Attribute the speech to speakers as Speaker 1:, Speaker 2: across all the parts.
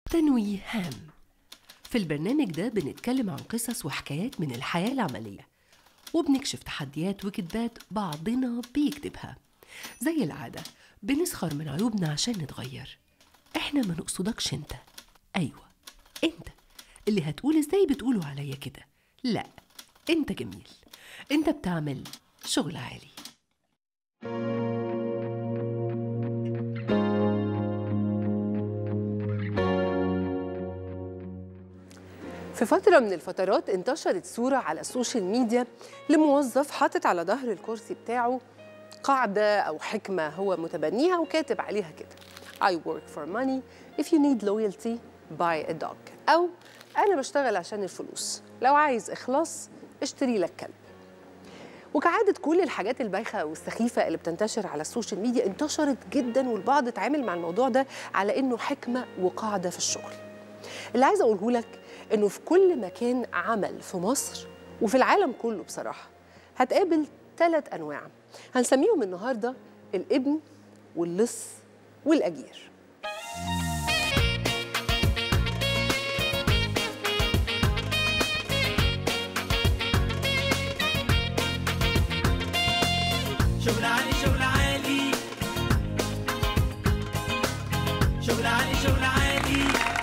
Speaker 1: تنويه هام في البرنامج ده بنتكلم عن قصص وحكايات من الحياة العملية وبنكشف تحديات وكذبات بعضنا بيكتبها زي العادة بنسخر من عيوبنا عشان نتغير احنا ما نقصدكش انت ايوه انت اللي هتقول ازاي بتقولوا عليا كده لا انت جميل انت بتعمل شغل عالي في فترة من الفترات انتشرت صورة على السوشيال ميديا لموظف حاطط على ظهر الكرسي بتاعه قاعدة أو حكمة هو متبنيها وكاتب عليها كده I work for money if you need loyalty buy a dog أو أنا بشتغل عشان الفلوس لو عايز إخلاص اشتري لك كلب وكعادة كل الحاجات البايخة والسخيفة اللي بتنتشر على السوشيال ميديا انتشرت جدا والبعض اتعامل مع الموضوع ده على إنه حكمة وقاعدة في الشغل اللي عايزة أقوله لك إنه في كل مكان عمل في مصر وفي العالم كله بصراحة هتقابل ثلاث أنواع هنسميهم النهاردة الابن واللص والأجير
Speaker 2: شغل عالي شغل عالي شغل عالي شغل عالي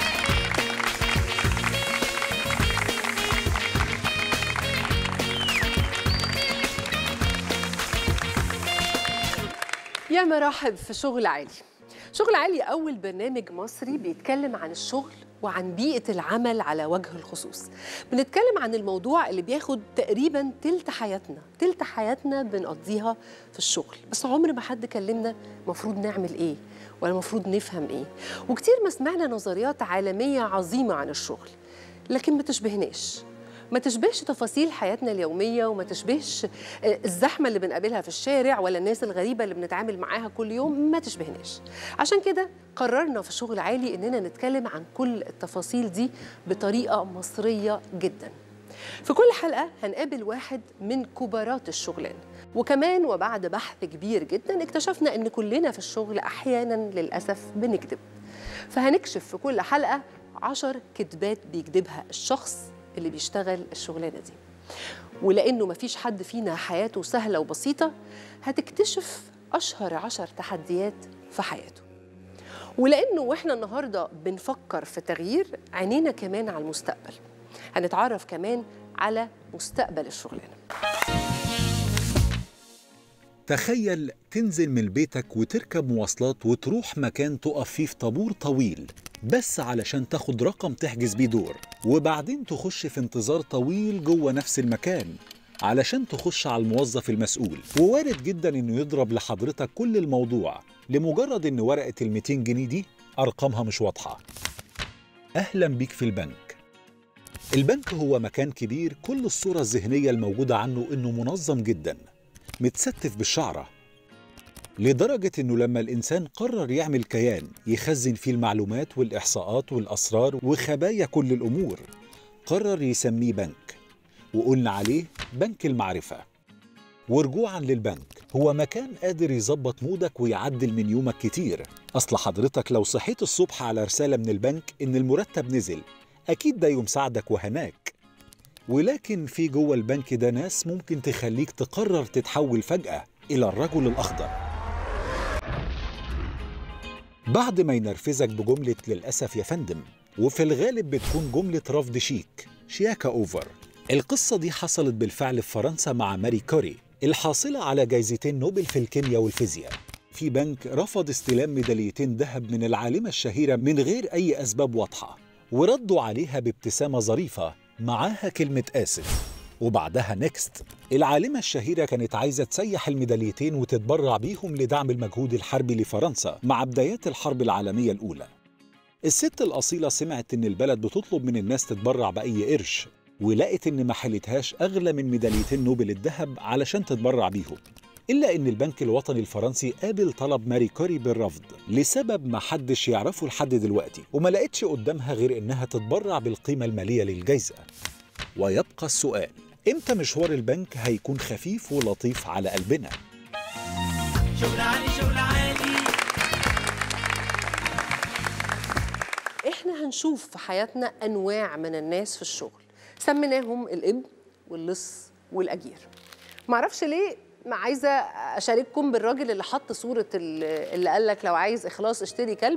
Speaker 1: يا مرحب في شغل عالي شغل عالي أول برنامج مصري بيتكلم عن الشغل وعن بيئة العمل على وجه الخصوص بنتكلم عن الموضوع اللي بياخد تقريبا تلت حياتنا تلت حياتنا بنقضيها في الشغل بس عمر ما حد كلمنا مفروض نعمل ايه ولا المفروض نفهم ايه وكتير ما سمعنا نظريات عالمية عظيمة عن الشغل لكن ما تشبهناش ما تشبهش تفاصيل حياتنا اليومية وما تشبهش آه، الزحمة اللي بنقابلها في الشارع ولا الناس الغريبة اللي بنتعامل معاها كل يوم ما تشبهناش عشان كده قررنا في شغل عالي إننا نتكلم عن كل التفاصيل دي بطريقة مصرية جدا في كل حلقة هنقابل واحد من كبارات الشغلانة وكمان وبعد بحث كبير جدا اكتشفنا ان كلنا في الشغل احيانا للاسف بنكذب فهنكشف في كل حلقة عشر كذبات بيكذبها الشخص اللي بيشتغل الشغلانة دي ولأنه مفيش حد فينا حياته سهلة وبسيطة هتكتشف أشهر عشر تحديات في حياته ولأنه وإحنا النهاردة بنفكر في تغيير عينينا كمان على المستقبل هنتعرف كمان على مستقبل الشغلانة
Speaker 3: تخيل تنزل من بيتك وتركب مواصلات وتروح مكان تقف فيه في طابور طويل بس علشان تاخد رقم تحجز بيه دور وبعدين تخش في انتظار طويل جوه نفس المكان علشان تخش على الموظف المسؤول ووارد جدا انه يضرب لحضرتك كل الموضوع لمجرد ان ورقة ال 200 جنيه دي ارقامها مش واضحة اهلا بيك في البنك البنك هو مكان كبير كل الصورة الذهنية الموجودة عنه انه منظم جدا متستف بالشعرة لدرجة إنه لما الإنسان قرر يعمل كيان يخزن فيه المعلومات والإحصاءات والأسرار وخبايا كل الأمور قرر يسميه بنك وقلنا عليه بنك المعرفة ورجوعا للبنك هو مكان قادر يظبط مودك ويعدل من يومك كتير أصل حضرتك لو صحيت الصبح على رسالة من البنك إن المرتب نزل أكيد ده يوم سعدك وهناك ولكن في جوه البنك ده ناس ممكن تخليك تقرر تتحول فجأة إلى الرجل الأخضر بعد ما ينرفزك بجملة للأسف يا فندم وفي الغالب بتكون جملة رفض شيك شياكة أوفر القصة دي حصلت بالفعل في فرنسا مع ماري كوري الحاصلة على جايزتين نوبل في الكيمياء والفيزياء في بنك رفض استلام ميداليتين ذهب من العالمة الشهيرة من غير أي أسباب واضحة وردوا عليها بابتسامة ظريفة معاها كلمة آسف وبعدها نيكست العالمة الشهيرة كانت عايزة تسيح الميداليتين وتتبرع بيهم لدعم المجهود الحربي لفرنسا مع بدايات الحرب العالمية الأولى الست الأصيلة سمعت إن البلد بتطلب من الناس تتبرع بأي قرش ولقت إن ما حلتهاش أغلى من ميداليتين نوبل الذهب علشان تتبرع بيهم إلا إن البنك الوطني الفرنسي قابل طلب ماري كوري بالرفض لسبب ما حدش يعرفه لحد دلوقتي وما لقتش قدامها غير إنها تتبرع بالقيمة المالية للجائزة ويبقى السؤال إمتى مشوار البنك هيكون خفيف ولطيف على قلبنا؟
Speaker 2: شغل عالي شغل عالي
Speaker 1: احنا هنشوف في حياتنا انواع من الناس في الشغل سميناهم الابن واللص والاجير معرفش ليه ما عايزه اشارككم بالراجل اللي حط صوره ال- اللي قال لك لو عايز اخلاص اشتري كلب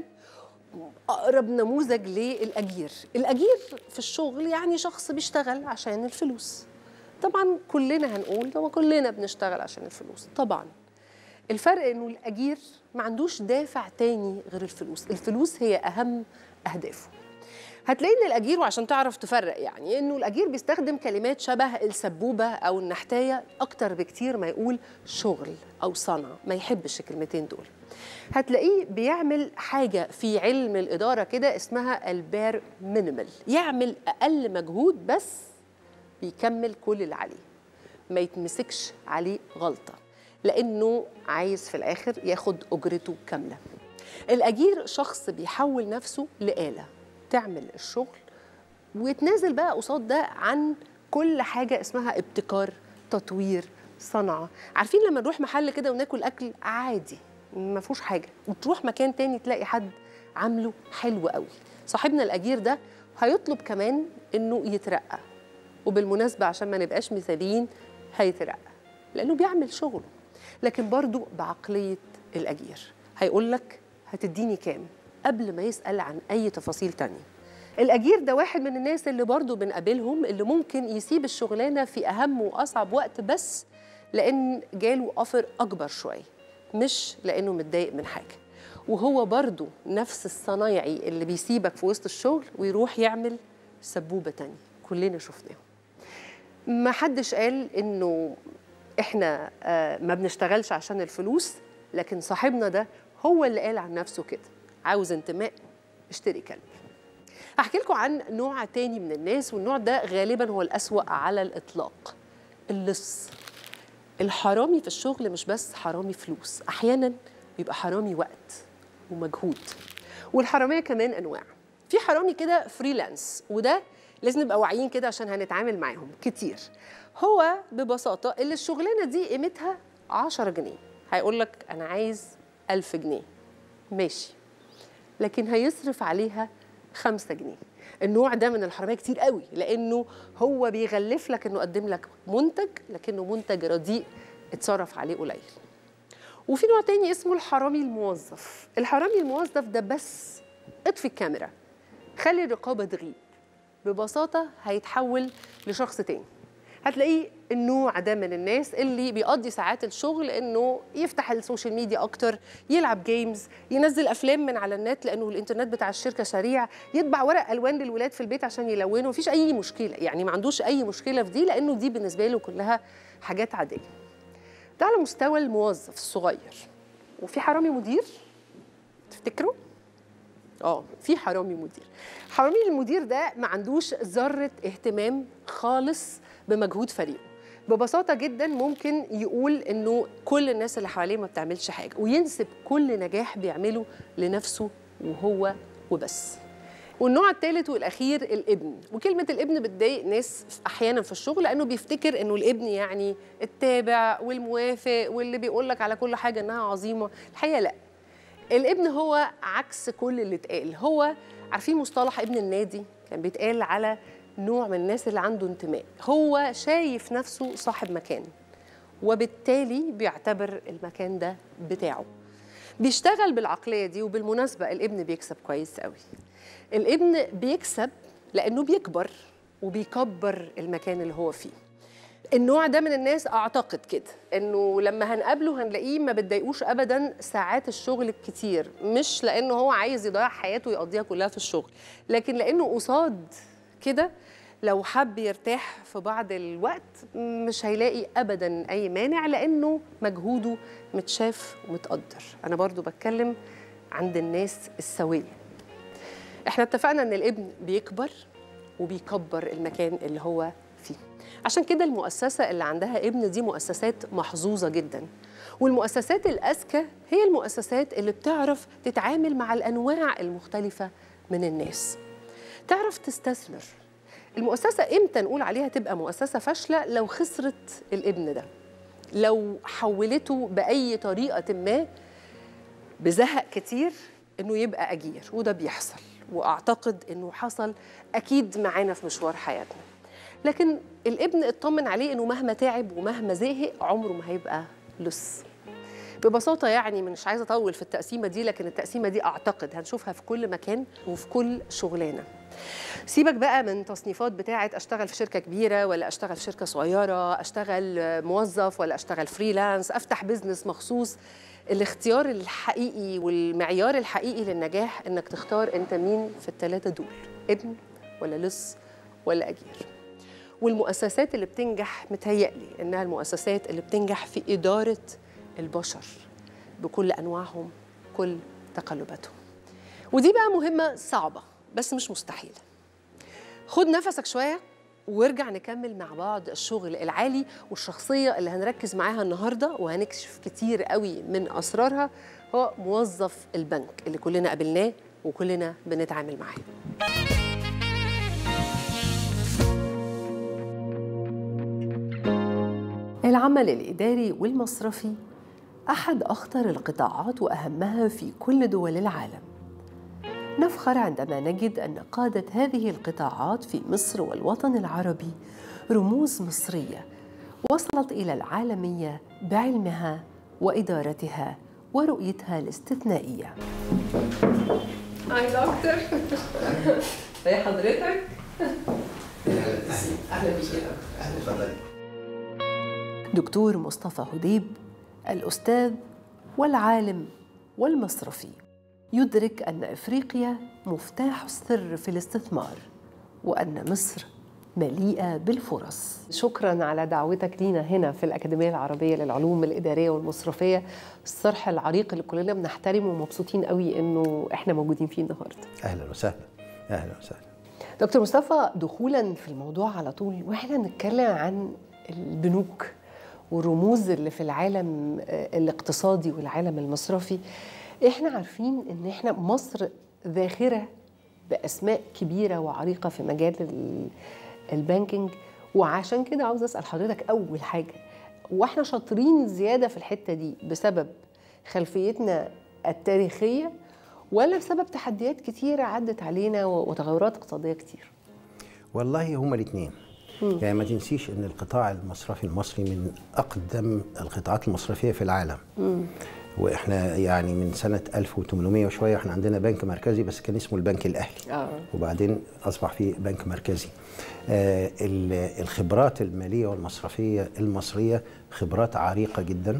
Speaker 1: اقرب نموذج للاجير الاجير في الشغل يعني شخص بيشتغل عشان الفلوس طبعا كلنا هنقول طبعا كلنا بنشتغل عشان الفلوس طبعا الفرق انه الاجير ما عندوش دافع تاني غير الفلوس الفلوس هي اهم اهدافه هتلاقي ان الاجير وعشان تعرف تفرق يعني انه الاجير بيستخدم كلمات شبه السبوبه او النحتايه اكتر بكتير ما يقول شغل او صنع ما يحبش الكلمتين دول هتلاقيه بيعمل حاجه في علم الاداره كده اسمها البير مينيمال يعمل اقل مجهود بس بيكمل كل اللي عليه ما يتمسكش عليه غلطه لانه عايز في الاخر ياخد اجرته كامله الاجير شخص بيحول نفسه لاله تعمل الشغل ويتنازل بقى قصاد ده عن كل حاجه اسمها ابتكار تطوير صنعه عارفين لما نروح محل كده وناكل اكل عادي ما فيهوش حاجه وتروح مكان تاني تلاقي حد عامله حلو قوي صاحبنا الاجير ده هيطلب كمان انه يترقى وبالمناسبة عشان ما نبقاش مثاليين هيترقى لأنه بيعمل شغله لكن برضو بعقلية الأجير هيقول لك هتديني كام قبل ما يسأل عن أي تفاصيل تانية الأجير ده واحد من الناس اللي برضو بنقابلهم اللي ممكن يسيب الشغلانة في أهم وأصعب وقت بس لأن جاله أوفر أكبر شوية مش لأنه متضايق من حاجة وهو برضو نفس الصنايعي اللي بيسيبك في وسط الشغل ويروح يعمل سبوبة تانية كلنا شفناهم ما حدش قال انه احنا آه، ما بنشتغلش عشان الفلوس لكن صاحبنا ده هو اللي قال عن نفسه كده عاوز انتماء اشتري كلب هحكي لكم عن نوع تاني من الناس والنوع ده غالبا هو الأسوأ على الإطلاق اللص الحرامي في الشغل مش بس حرامي فلوس أحيانا بيبقى حرامي وقت ومجهود والحرامية كمان أنواع في حرامي كده فريلانس وده لازم نبقى واعيين كده عشان هنتعامل معاهم كتير هو ببساطة اللي الشغلانة دي قيمتها 10 جنيه هيقول لك أنا عايز 1000 جنيه ماشي لكن هيصرف عليها 5 جنيه النوع ده من الحرامية كتير قوي لأنه هو بيغلف لك إنه قدم لك منتج لكنه منتج رديء اتصرف عليه قليل وفي نوع تاني اسمه الحرامي الموظف الحرامي الموظف ده بس اطفي الكاميرا خلي الرقابة تغيب ببساطة هيتحول لشخص تاني هتلاقيه النوع ده من الناس اللي بيقضي ساعات الشغل انه يفتح السوشيال ميديا اكتر يلعب جيمز ينزل افلام من على النت لانه الانترنت بتاع الشركه سريع يطبع ورق الوان للولاد في البيت عشان يلونوا مفيش اي مشكله يعني ما عندوش اي مشكله في دي لانه دي بالنسبه له كلها حاجات عاديه ده على مستوى الموظف الصغير وفي حرامي مدير تفتكروا اه في حرامي مدير حرامي المدير ده ما عندوش ذره اهتمام خالص بمجهود فريقه ببساطه جدا ممكن يقول انه كل الناس اللي حواليه ما بتعملش حاجه وينسب كل نجاح بيعمله لنفسه وهو وبس والنوع الثالث والاخير الابن وكلمه الابن بتضايق ناس احيانا في الشغل لانه بيفتكر انه الابن يعني التابع والموافق واللي بيقول لك على كل حاجه انها عظيمه الحقيقه لا الابن هو عكس كل اللي اتقال هو عارفين مصطلح ابن النادي كان بيتقال على نوع من الناس اللي عنده انتماء هو شايف نفسه صاحب مكان وبالتالي بيعتبر المكان ده بتاعه بيشتغل بالعقلية دي وبالمناسبة الابن بيكسب كويس قوي الابن بيكسب لأنه بيكبر وبيكبر المكان اللي هو فيه النوع ده من الناس اعتقد كده انه لما هنقابله هنلاقيه ما بتضايقوش ابدا ساعات الشغل الكتير مش لانه هو عايز يضيع حياته ويقضيها كلها في الشغل لكن لانه قصاد كده لو حب يرتاح في بعض الوقت مش هيلاقي ابدا اي مانع لانه مجهوده متشاف ومتقدر انا برضو بتكلم عند الناس السويه احنا اتفقنا ان الابن بيكبر وبيكبر المكان اللي هو فيه عشان كده المؤسسة اللي عندها ابن دي مؤسسات محظوظة جدا والمؤسسات الأذكى هي المؤسسات اللي بتعرف تتعامل مع الأنواع المختلفة من الناس تعرف تستثمر المؤسسة إمتى نقول عليها تبقى مؤسسة فاشلة لو خسرت الابن ده لو حولته بأي طريقة ما بزهق كتير إنه يبقى أجير وده بيحصل واعتقد انه حصل اكيد معانا في مشوار حياتنا لكن الابن اطمن عليه انه مهما تعب ومهما زهق عمره ما هيبقى لص ببساطة يعني مش عايزة أطول في التقسيمة دي لكن التقسيمة دي أعتقد هنشوفها في كل مكان وفي كل شغلانة سيبك بقى من تصنيفات بتاعة أشتغل في شركة كبيرة ولا أشتغل في شركة صغيرة أشتغل موظف ولا أشتغل فريلانس أفتح بيزنس مخصوص الاختيار الحقيقي والمعيار الحقيقي للنجاح إنك تختار أنت مين في الثلاثة دول ابن ولا لص ولا أجير والمؤسسات اللي بتنجح متهيألي إنها المؤسسات اللي بتنجح في إدارة البشر بكل أنواعهم كل تقلباتهم ودي بقى مهمة صعبة بس مش مستحيلة خد نفسك شوية وارجع نكمل مع بعض الشغل العالي والشخصية اللي هنركز معاها النهاردة وهنكشف كتير قوي من أسرارها هو موظف البنك اللي كلنا قابلناه وكلنا بنتعامل معاه العمل الإداري والمصرفي أحد أخطر القطاعات وأهمها في كل دول العالم نفخر عندما نجد أن قادة هذه القطاعات في مصر والوطن العربي رموز مصرية وصلت إلى العالمية بعلمها وإدارتها ورؤيتها الاستثنائية هاي دكتور زي حضرتك أهلا بيك دكتور مصطفى هديب الأستاذ والعالم والمصرفي يدرك أن إفريقيا مفتاح السر في الاستثمار وأن مصر مليئة بالفرص شكرا على دعوتك لينا هنا في الأكاديمية العربية للعلوم الإدارية والمصرفية الصرح العريق اللي كلنا بنحترمه ومبسوطين قوي إنه إحنا موجودين فيه النهاردة
Speaker 4: اهلا وسهلا اهلا وسهلا
Speaker 1: دكتور مصطفى دخولا في الموضوع على طول واحنا بنتكلم عن البنوك والرموز اللي في العالم آه، الاقتصادي والعالم المصرفي احنا عارفين ان احنا مصر ذاخره باسماء كبيره وعريقه في مجال ال- البانكينج وعشان كده عاوز اسال حضرتك اول حاجه واحنا شاطرين زياده في الحته دي بسبب خلفيتنا التاريخيه ولا بسبب تحديات كتيره عدت علينا و- وتغيرات اقتصاديه كتير
Speaker 4: والله هما الاثنين يعني ما تنسيش ان القطاع المصرفي المصري من اقدم القطاعات المصرفيه في العالم واحنا يعني من سنه 1800 وشويه احنا عندنا بنك مركزي بس كان اسمه البنك الاهلي
Speaker 1: آه.
Speaker 4: وبعدين اصبح فيه بنك مركزي آه ال- الخبرات الماليه والمصرفيه المصريه خبرات عريقه جدا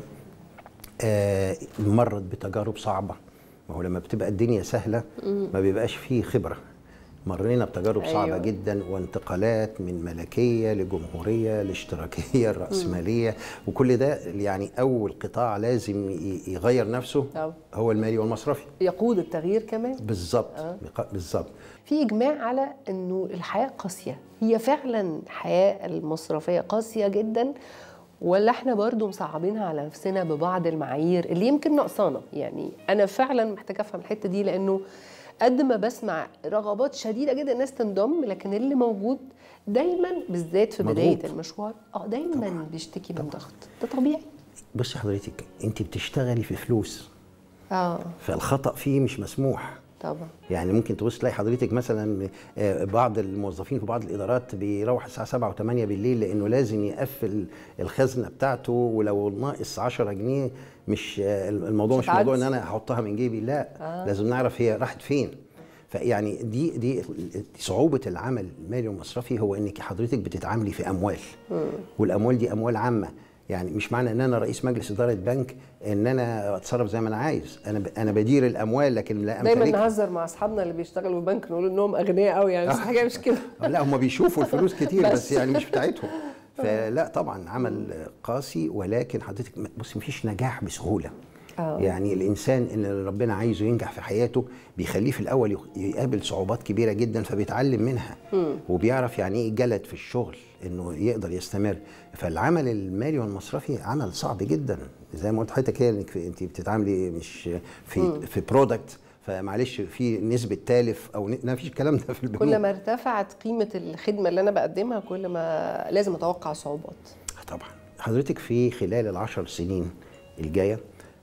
Speaker 4: آه مرت بتجارب صعبه ما هو لما بتبقى الدنيا سهله ما بيبقاش فيه خبره مرينا بتجارب
Speaker 1: أيوة.
Speaker 4: صعبه جدا وانتقالات من ملكيه لجمهوريه لاشتراكيه الراسماليه وكل ده يعني اول قطاع لازم ي- يغير نفسه
Speaker 1: طبعا.
Speaker 4: هو المالي والمصرفي
Speaker 1: يقود التغيير كمان
Speaker 4: بالظبط بق- بالظبط
Speaker 1: في اجماع على انه الحياه قاسيه هي فعلا الحياه المصرفيه قاسيه جدا ولا احنا برضو مصعبينها على نفسنا ببعض المعايير اللي يمكن ناقصانا يعني انا فعلا محتاجه افهم الحته دي لانه قد ما بسمع رغبات شديده جدا الناس تنضم لكن اللي موجود دايما بالذات في بدايه
Speaker 4: مضغوط.
Speaker 1: المشوار اه دايما بيشتكي من ضغط ده طبيعي
Speaker 4: بصي حضرتك انت بتشتغلي في فلوس
Speaker 1: اه
Speaker 4: فالخطا فيه مش مسموح
Speaker 1: طبعا
Speaker 4: يعني ممكن تبص تلاقي حضرتك مثلا آه، بعض الموظفين في بعض الادارات بيروح الساعه 7 و8 بالليل لانه لازم يقفل الخزنه بتاعته ولو ناقص 10 جنيه مش آه، الموضوع
Speaker 1: مش
Speaker 4: مش موضوع ان
Speaker 1: هتعدي.
Speaker 4: انا هحطها من جيبي لا آه. لازم نعرف هي راحت فين فيعني دي دي صعوبه العمل المالي والمصرفي هو انك حضرتك بتتعاملي في اموال والاموال دي اموال عامه يعني مش معنى ان انا رئيس مجلس اداره بنك ان انا اتصرف زي ما انا عايز انا ب- انا بدير الاموال لكن لا
Speaker 1: دايما
Speaker 4: امتلكها
Speaker 1: نهزر مع اصحابنا اللي بيشتغلوا البنك نقول انهم اغنياء قوي يعني بس الحقيقه مش كده
Speaker 4: لا هم بيشوفوا الفلوس كتير
Speaker 1: بس.
Speaker 4: بس يعني مش بتاعتهم فلا طبعا عمل قاسي ولكن حضرتك بص مفيش نجاح بسهوله
Speaker 1: آه.
Speaker 4: يعني الانسان اللي ربنا عايزه ينجح في حياته بيخليه في الاول يخ- يقابل صعوبات كبيره جدا فبيتعلم منها وبيعرف يعني ايه جلد في الشغل انه يقدر يستمر فالعمل المالي والمصرفي عمل صعب جدا زي ما قلت لحضرتك هي انك في- انت بتتعاملي مش في في برودكت فمعلش في نسبه تالف او ن- ما فيش الكلام ده في البنوك
Speaker 1: كل ما ارتفعت قيمة الخدمة اللي أنا بقدمها كل ما لازم أتوقع صعوبات
Speaker 4: طبعا حضرتك في خلال العشر سنين الجايه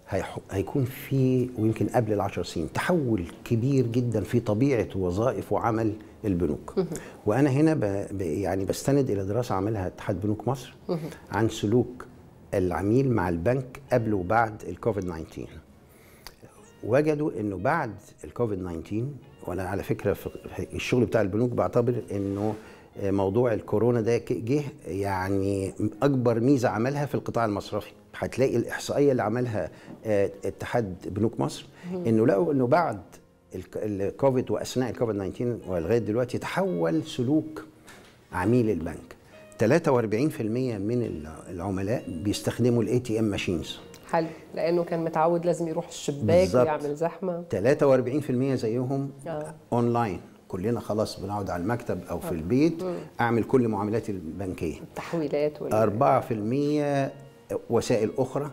Speaker 4: هيح- هيكون في ويمكن قبل العشر سنين تحول كبير جدا في طبيعه وظائف وعمل البنوك وانا هنا ب... ب... يعني بستند الى دراسه عملها اتحاد بنوك مصر عن سلوك العميل مع البنك قبل وبعد الكوفيد 19 وجدوا انه بعد الكوفيد 19 وانا على فكره في الشغل بتاع البنوك بعتبر انه موضوع الكورونا ده ك- جه يعني اكبر ميزه عملها في القطاع المصرفي هتلاقي الاحصائيه اللي عملها آه، اتحاد بنوك مصر انه لقوا انه بعد الك- الكوفيد واثناء الكوفيد 19 ولغايه دلوقتي تحول سلوك عميل البنك 43% من الع- العملاء بيستخدموا الاي تي ام ماشينز
Speaker 1: حلو لانه كان متعود لازم يروح الشباك
Speaker 4: بالظبط.
Speaker 1: ويعمل زحمه
Speaker 4: 43% زيهم
Speaker 1: آه.
Speaker 4: اونلاين كلنا خلاص بنقعد على المكتب او في البيت اعمل كل معاملاتي البنكيه
Speaker 1: التحويلات وال...
Speaker 4: 4% وسائل اخرى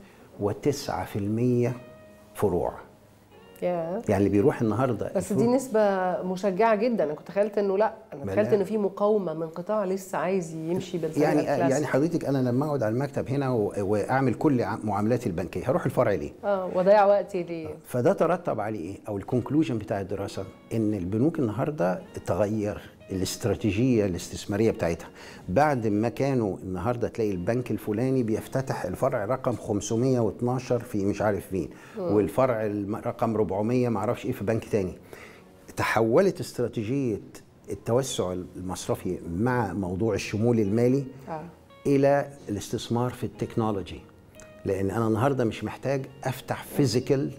Speaker 4: و9% فروع
Speaker 1: يا.
Speaker 4: يعني اللي بيروح النهارده
Speaker 1: بس دي نسبة مشجعة جدا، أنا كنت تخيلت إنه لا، أنا
Speaker 4: بلا.
Speaker 1: تخيلت إنه في مقاومة من قطاع لسه عايز يمشي بالطريقة
Speaker 4: يعني
Speaker 1: الكلاسيك.
Speaker 4: يعني حضرتك انا لما اقعد على المكتب هنا و- واعمل كل ع- معاملاتي البنكيه هروح الفرع ليه؟
Speaker 1: اه وضيع وقتي ليه؟
Speaker 4: فده ترتب عليه ايه او الكونكلوجن بتاع الدراسه ان البنوك النهارده تغير الاستراتيجيه الاستثماريه بتاعتها بعد ما كانوا النهارده تلاقي البنك الفلاني بيفتتح الفرع رقم 512 في مش عارف مين والفرع الم- رقم 400 ما اعرفش ايه في بنك تاني تحولت استراتيجيه التوسع المصرفي مع موضوع الشمول المالي
Speaker 1: آه.
Speaker 4: الى الاستثمار في التكنولوجي لان انا النهارده مش محتاج افتح فيزيكال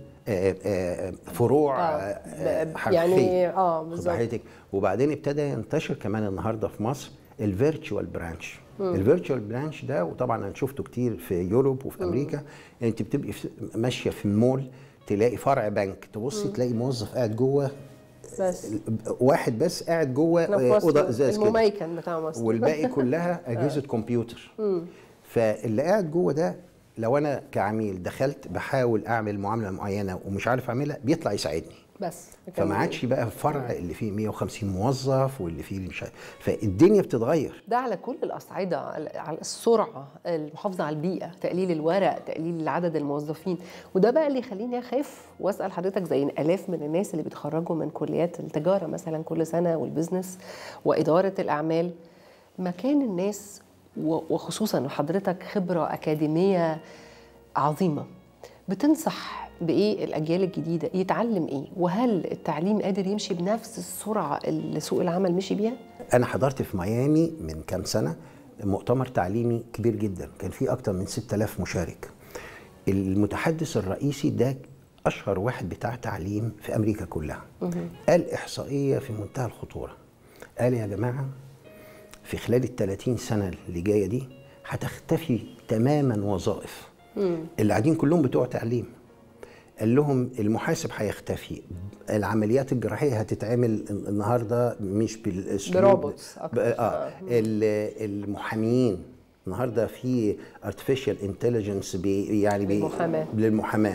Speaker 4: فروع
Speaker 1: آه.
Speaker 4: آه،
Speaker 1: ب-
Speaker 4: حرفية.
Speaker 1: يعني اه
Speaker 4: خد
Speaker 1: بالظبط
Speaker 4: حضرتك وبعدين ابتدى ينتشر كمان النهارده في مصر الفيرتشوال برانش الفيرتشوال برانش ده وطبعا انا شفته كتير في يوروب وفي امريكا انت بتبقي في- ماشيه في المول تلاقي فرع بنك تبصي تلاقي موظف قاعد جوه
Speaker 1: بس
Speaker 4: واحد بس قاعد جوه
Speaker 1: احنا في
Speaker 4: آه،
Speaker 1: مصر
Speaker 4: اوضه ازاز كده
Speaker 1: المميكن بتاع مصر
Speaker 4: والباقي كلها اجهزه كمبيوتر فاللي قاعد جوه ده لو انا كعميل دخلت بحاول اعمل معامله معينه ومش عارف اعملها بيطلع يساعدني
Speaker 1: بس
Speaker 4: فما عادش بقى فرع اللي فيه 150 موظف واللي فيه اللي مش عارف فالدنيا بتتغير
Speaker 1: ده على كل الأصعدة على على السرعة المحافظة على البيئة تقليل الورق تقليل عدد الموظفين وده بقى اللي يخليني أخاف وأسأل حضرتك زي آلاف من الناس اللي بيتخرجوا من كليات التجارة مثلا كل سنة والبزنس وإدارة الأعمال مكان الناس و- وخصوصا حضرتك خبرة أكاديمية عظيمة بتنصح بإيه الأجيال الجديدة يتعلم إيه وهل التعليم قادر يمشي بنفس السرعة اللي سوق العمل مشي بيها؟
Speaker 4: انا حضرت في ميامي من كام سنه مؤتمر تعليمي كبير جدا كان فيه اكتر من 6000 مشارك المتحدث الرئيسي ده اشهر واحد بتاع تعليم في امريكا كلها قال احصائيه في منتهى الخطوره قال يا جماعه في خلال ال 30 سنه اللي جايه دي هتختفي تماما وظائف اللي قاعدين كلهم بتوع تعليم قال لهم المحاسب هيختفي العمليات الجراحيه هتتعمل النهارده مش بالاسلوب
Speaker 1: بروبوتس أكتر.
Speaker 4: ب- اه ال- المحاميين النهارده في artificial intelligence بي يعني بي
Speaker 1: للمحاماة.
Speaker 4: للمحاماه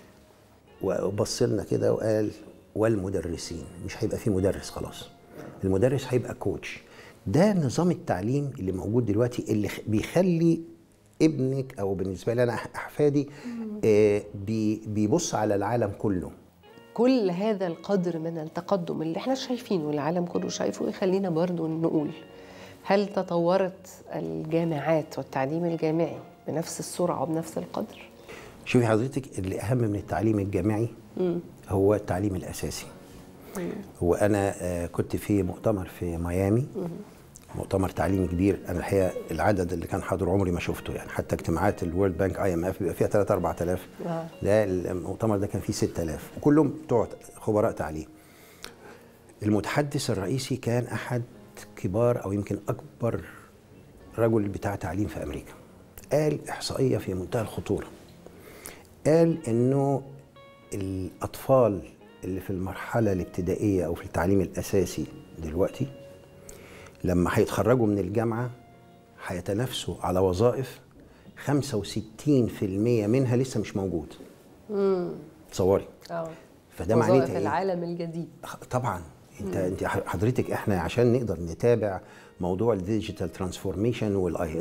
Speaker 4: وبص لنا كده وقال والمدرسين مش هيبقى في مدرس خلاص المدرس هيبقى كوتش ده نظام التعليم اللي موجود دلوقتي اللي خ- بيخلي ابنك او بالنسبه لي انا أح- احفادي آه بي بيبص على العالم كله
Speaker 1: كل هذا القدر من التقدم اللي احنا شايفينه والعالم كله شايفه يخلينا برضو نقول هل تطورت الجامعات والتعليم الجامعي بنفس السرعة وبنفس القدر؟
Speaker 4: شوفي حضرتك اللي اهم من التعليم الجامعي هو التعليم الاساسي وانا آه، كنت في مؤتمر في ميامي مؤتمر تعليمي كبير انا الحقيقه العدد اللي كان حاضر عمري ما شفته يعني حتى اجتماعات الورلد بانك اي ام اف بيبقى فيها 3 4000
Speaker 1: آه.
Speaker 4: ده المؤتمر ده كان فيه 6000 وكلهم بتوع خبراء تعليم المتحدث الرئيسي كان احد كبار او يمكن اكبر رجل بتاع تعليم في امريكا قال احصائيه في منتهى الخطوره قال انه الاطفال اللي في المرحله الابتدائيه او في التعليم الاساسي دلوقتي لما هيتخرجوا من الجامعه هيتنافسوا على وظائف 65% منها لسه مش موجود تصوري
Speaker 1: اه
Speaker 4: فده
Speaker 1: وظائف
Speaker 4: معناتها ايه
Speaker 1: العالم الجديد
Speaker 4: طبعا انت انت حضرتك احنا عشان نقدر نتابع موضوع الديجيتال ترانسفورميشن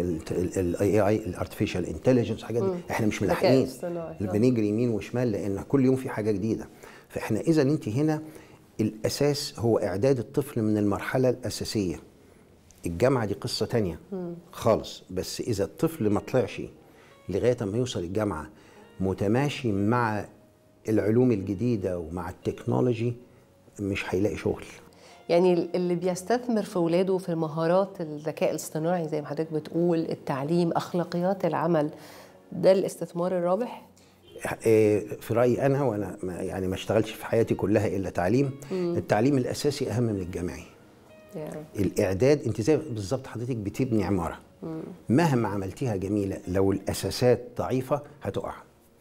Speaker 4: والاي اي الارتفيشال انتليجنس الحاجات دي احنا مش
Speaker 1: الذكاء
Speaker 4: ملاحقين
Speaker 1: الاصطناعي. آه.
Speaker 4: بنجري يمين وشمال لان كل يوم في حاجه جديده فاحنا اذا انت هنا الاساس هو اعداد الطفل من المرحله الاساسيه الجامعه دي قصه تانية خالص بس اذا الطفل ما طلعش لغايه ما يوصل الجامعه متماشي مع العلوم الجديده ومع التكنولوجي مش هيلاقي شغل
Speaker 1: يعني اللي بيستثمر في ولاده في مهارات الذكاء الاصطناعي زي ما حضرتك بتقول التعليم اخلاقيات العمل ده الاستثمار الرابح
Speaker 4: آه، في رايي انا وانا ما- يعني ما اشتغلتش في حياتي كلها الا تعليم التعليم الاساسي اهم من الجامعي
Speaker 1: يعني
Speaker 4: الاعداد انت زي بالظبط حضرتك بتبني عماره مهما عملتيها جميله لو الاساسات ضعيفه هتقع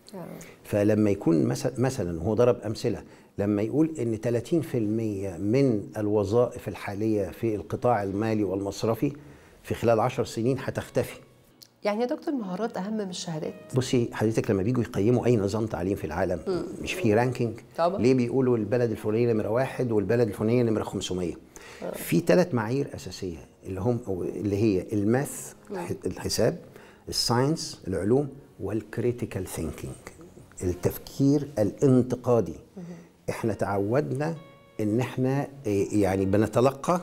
Speaker 4: فلما يكون مثلا مثلا وهو ضرب امثله لما يقول ان 30% من الوظائف الحاليه في القطاع المالي والمصرفي في خلال 10 سنين هتختفي
Speaker 1: يعني يا دكتور المهارات اهم من الشهادات
Speaker 4: بصي حضرتك لما بيجوا يقيموا اي نظام تعليم في العالم مش في رانكينج
Speaker 1: طبعا.
Speaker 4: ليه بيقولوا البلد الفلانيه نمره واحد والبلد الفلانيه نمره 500 في ثلاث معايير اساسيه اللي هم أو اللي هي الماث الح- الحساب الساينس العلوم والكريتيكال ثينكينج التفكير الانتقادي احنا تعودنا ان احنا إيه، يعني بنتلقى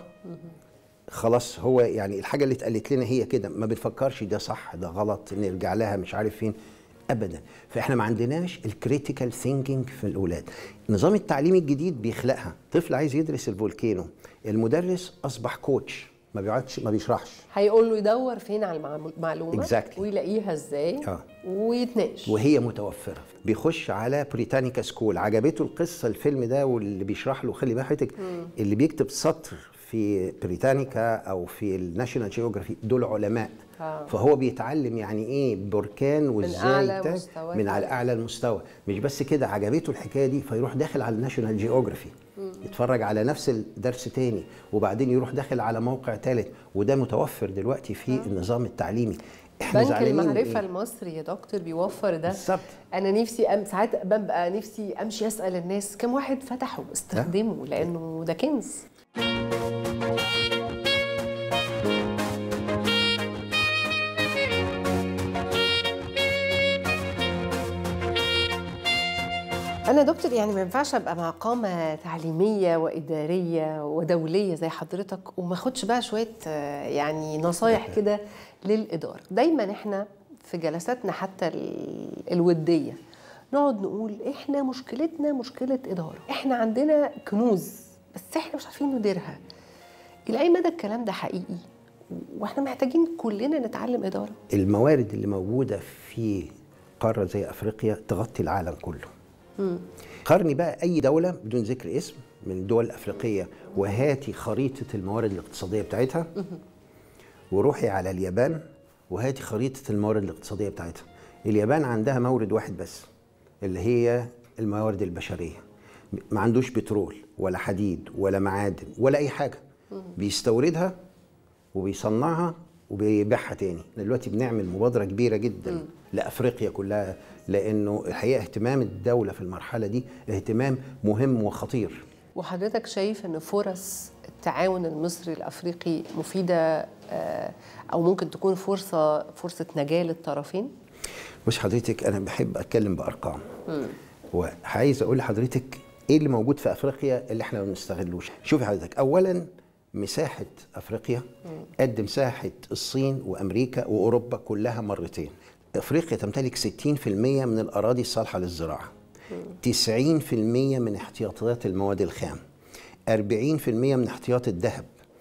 Speaker 4: خلاص هو يعني الحاجه اللي اتقالت لنا هي كده ما بنفكرش ده صح ده غلط نرجع لها مش عارف فين ابدا فاحنا ما عندناش الكريتيكال ثينكينج في الاولاد نظام التعليم الجديد بيخلقها طفل عايز يدرس الفولكينو المدرس اصبح كوتش ما بيقعدش ما بيشرحش
Speaker 1: هيقول له يدور فين على المعلومه
Speaker 4: Exactly.
Speaker 1: ويلاقيها ازاي
Speaker 4: آه.
Speaker 1: ويتناقش
Speaker 4: وهي متوفره بيخش على بريتانيكا سكول عجبته القصه الفيلم ده واللي بيشرح له خلي بالك حضرتك اللي بيكتب سطر في بريتانيكا او في الناشونال جيوغرافي دول علماء
Speaker 1: آه.
Speaker 4: فهو بيتعلم يعني ايه بركان وازاي
Speaker 1: أعلى
Speaker 4: تا-
Speaker 1: مستوى
Speaker 4: من على
Speaker 1: تعليم.
Speaker 4: اعلى المستوى مش بس كده عجبته الحكايه دي فيروح داخل على الناشونال جيوغرافي يتفرج على نفس الدرس تاني وبعدين يروح داخل على موقع ثالث وده متوفر دلوقتي في النظام التعليمي احنا
Speaker 1: بنك
Speaker 4: زعلانين
Speaker 1: المعرفة
Speaker 4: إيه؟
Speaker 1: المصري يا دكتور بيوفر ده
Speaker 4: بالظبط.
Speaker 1: انا نفسي أم ساعات ببقى نفسي امشي اسال الناس كم واحد فتحوا استخدموا لانه ده كنز أنا دكتور يعني ما ينفعش أبقى مع قامة تعليمية وإدارية ودولية زي حضرتك وما أخدش بقى شوية آه، يعني نصايح كده للإدارة دايما إحنا في جلساتنا حتى ال- الودية نقعد نقول إحنا مشكلتنا مشكلة إدارة إحنا عندنا كنوز بس إحنا مش عارفين نديرها إلى أي مدى الكلام ده حقيقي وإحنا محتاجين كلنا نتعلم إدارة
Speaker 4: الموارد اللي موجودة في قارة زي أفريقيا تغطي العالم كله قارني بقى أي دولة بدون ذكر اسم من الدول الأفريقية وهاتي خريطة الموارد الاقتصادية بتاعتها وروحي على اليابان وهاتي خريطة الموارد الاقتصادية بتاعتها اليابان عندها مورد واحد بس اللي هي الموارد البشرية ما عندوش بترول ولا حديد ولا معادن ولا أي حاجة بيستوردها وبيصنعها وبيبيعها تاني دلوقتي بنعمل مبادرة كبيرة جدا لأفريقيا كلها لأنه الحقيقة اهتمام الدولة في المرحلة دي اهتمام مهم وخطير
Speaker 1: وحضرتك شايف ان فرص التعاون المصري الافريقي مفيده آه، او ممكن تكون فرصه فرصه نجاه للطرفين
Speaker 4: بص حضرتك أنا بحب أتكلم بأرقام وعايز أقول لحضرتك إيه اللي موجود في أفريقيا اللي إحنا ما بنستغلوش شوفي حضرتك أولا مساحة أفريقيا قد مساحة الصين وأمريكا وأوروبا كلها مرتين أفريقيا تمتلك 60% من الأراضي الصالحة للزراعة 90% من احتياطات المواد الخام 40% من احتياط الذهب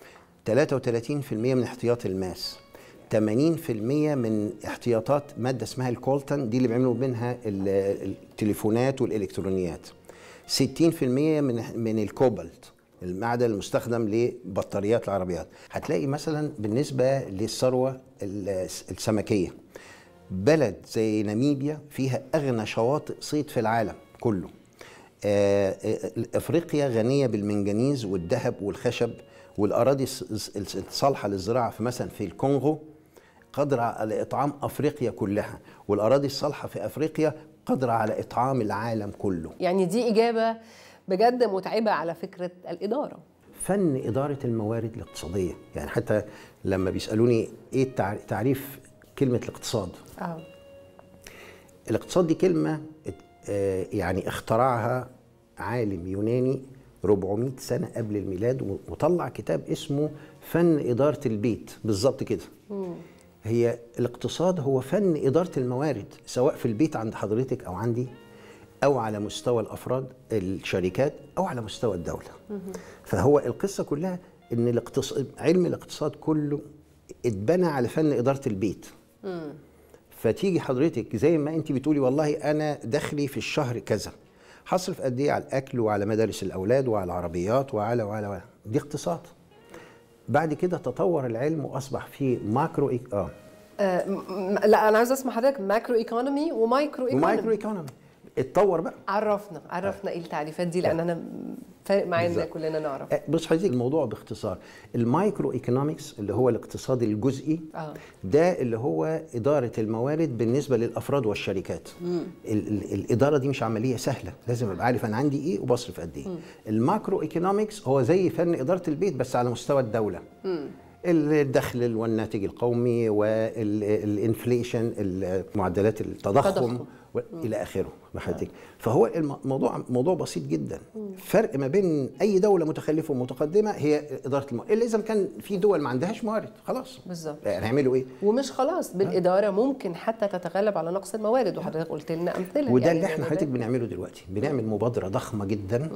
Speaker 4: 33% من احتياط الماس 80% من احتياطات مادة اسمها الكولتن دي اللي بيعملوا منها ال- التليفونات والإلكترونيات 60% من من الكوبالت المعدن المستخدم لبطاريات العربيات هتلاقي مثلا بالنسبة للثروة ال- السمكية بلد زي ناميبيا فيها أغنى شواطئ صيد في العالم كله آه، آه، افريقيا غنيه بالمنجنيز والذهب والخشب والاراضي الص- الص- الصالحه للزراعه في مثلا في الكونغو قادره على اطعام افريقيا كلها والاراضي الصالحه في افريقيا قادره على اطعام العالم كله
Speaker 1: يعني دي اجابه بجد متعبه على فكره الاداره
Speaker 4: فن اداره الموارد الاقتصاديه يعني حتى لما بيسالوني ايه التع- تعريف كلمه الاقتصاد
Speaker 1: اه
Speaker 4: الاقتصاد دي كلمة ات- آه، يعني اخترعها عالم يوناني 400 سنة قبل الميلاد و- وطلع كتاب اسمه فن إدارة البيت بالظبط كده هي الاقتصاد هو فن إدارة الموارد سواء في البيت عند حضرتك أو عندي أو على مستوى الأفراد الشركات أو على مستوى الدولة فهو القصة كلها إن الاقتصاد علم الاقتصاد كله اتبنى على فن إدارة البيت فتيجي حضرتك زي ما انت بتقولي والله انا دخلي في الشهر كذا هصرف قد ايه على الاكل وعلى مدارس الاولاد وعلى العربيات وعلى وعلى وعلى دي اقتصاد بعد كده تطور العلم واصبح فيه ماكرو إيك... اه
Speaker 1: آه، م- م- لا انا عايزه اسمع حضرتك ماكرو ايكونومي ومايكرو
Speaker 4: ومايكرو
Speaker 1: ايكونومي
Speaker 4: ايكونومي اتطور بقى
Speaker 1: عرفنا عرفنا ايه التعريفات دي لان انا فارق معايا ان
Speaker 4: بالظبط.
Speaker 1: كلنا نعرف
Speaker 4: آه، بص حضرتك الموضوع باختصار المايكرو ايكونومكس اللي هو الاقتصاد الجزئي
Speaker 1: آه.
Speaker 4: ده اللي هو اداره الموارد بالنسبه للافراد والشركات ال ال الاداره دي مش عمليه سهله لازم ابقى عارف انا عندي ايه وبصرف قد ايه الماكرو ايكونومكس هو زي فن اداره البيت بس على مستوى الدوله الدخل والناتج القومي والانفليشن معدلات التضخم
Speaker 1: التضخم.
Speaker 4: و- الى اخره بحضرتك فهو الم- الموضوع موضوع بسيط جدا فرق ما بين اي دوله متخلفه ومتقدمه هي اداره الموارد الا اذا كان في دول ما عندهاش موارد خلاص
Speaker 1: بالظبط.
Speaker 4: يعني هيعملوا ايه
Speaker 1: ومش خلاص بالاداره ممكن حتى تتغلب على نقص الموارد وحضرتك قلت لنا امثله
Speaker 4: وده
Speaker 1: يعني
Speaker 4: اللي احنا
Speaker 1: زي
Speaker 4: حضرتك
Speaker 1: ده.
Speaker 4: بنعمله دلوقتي بنعمل مبادره ضخمه جدا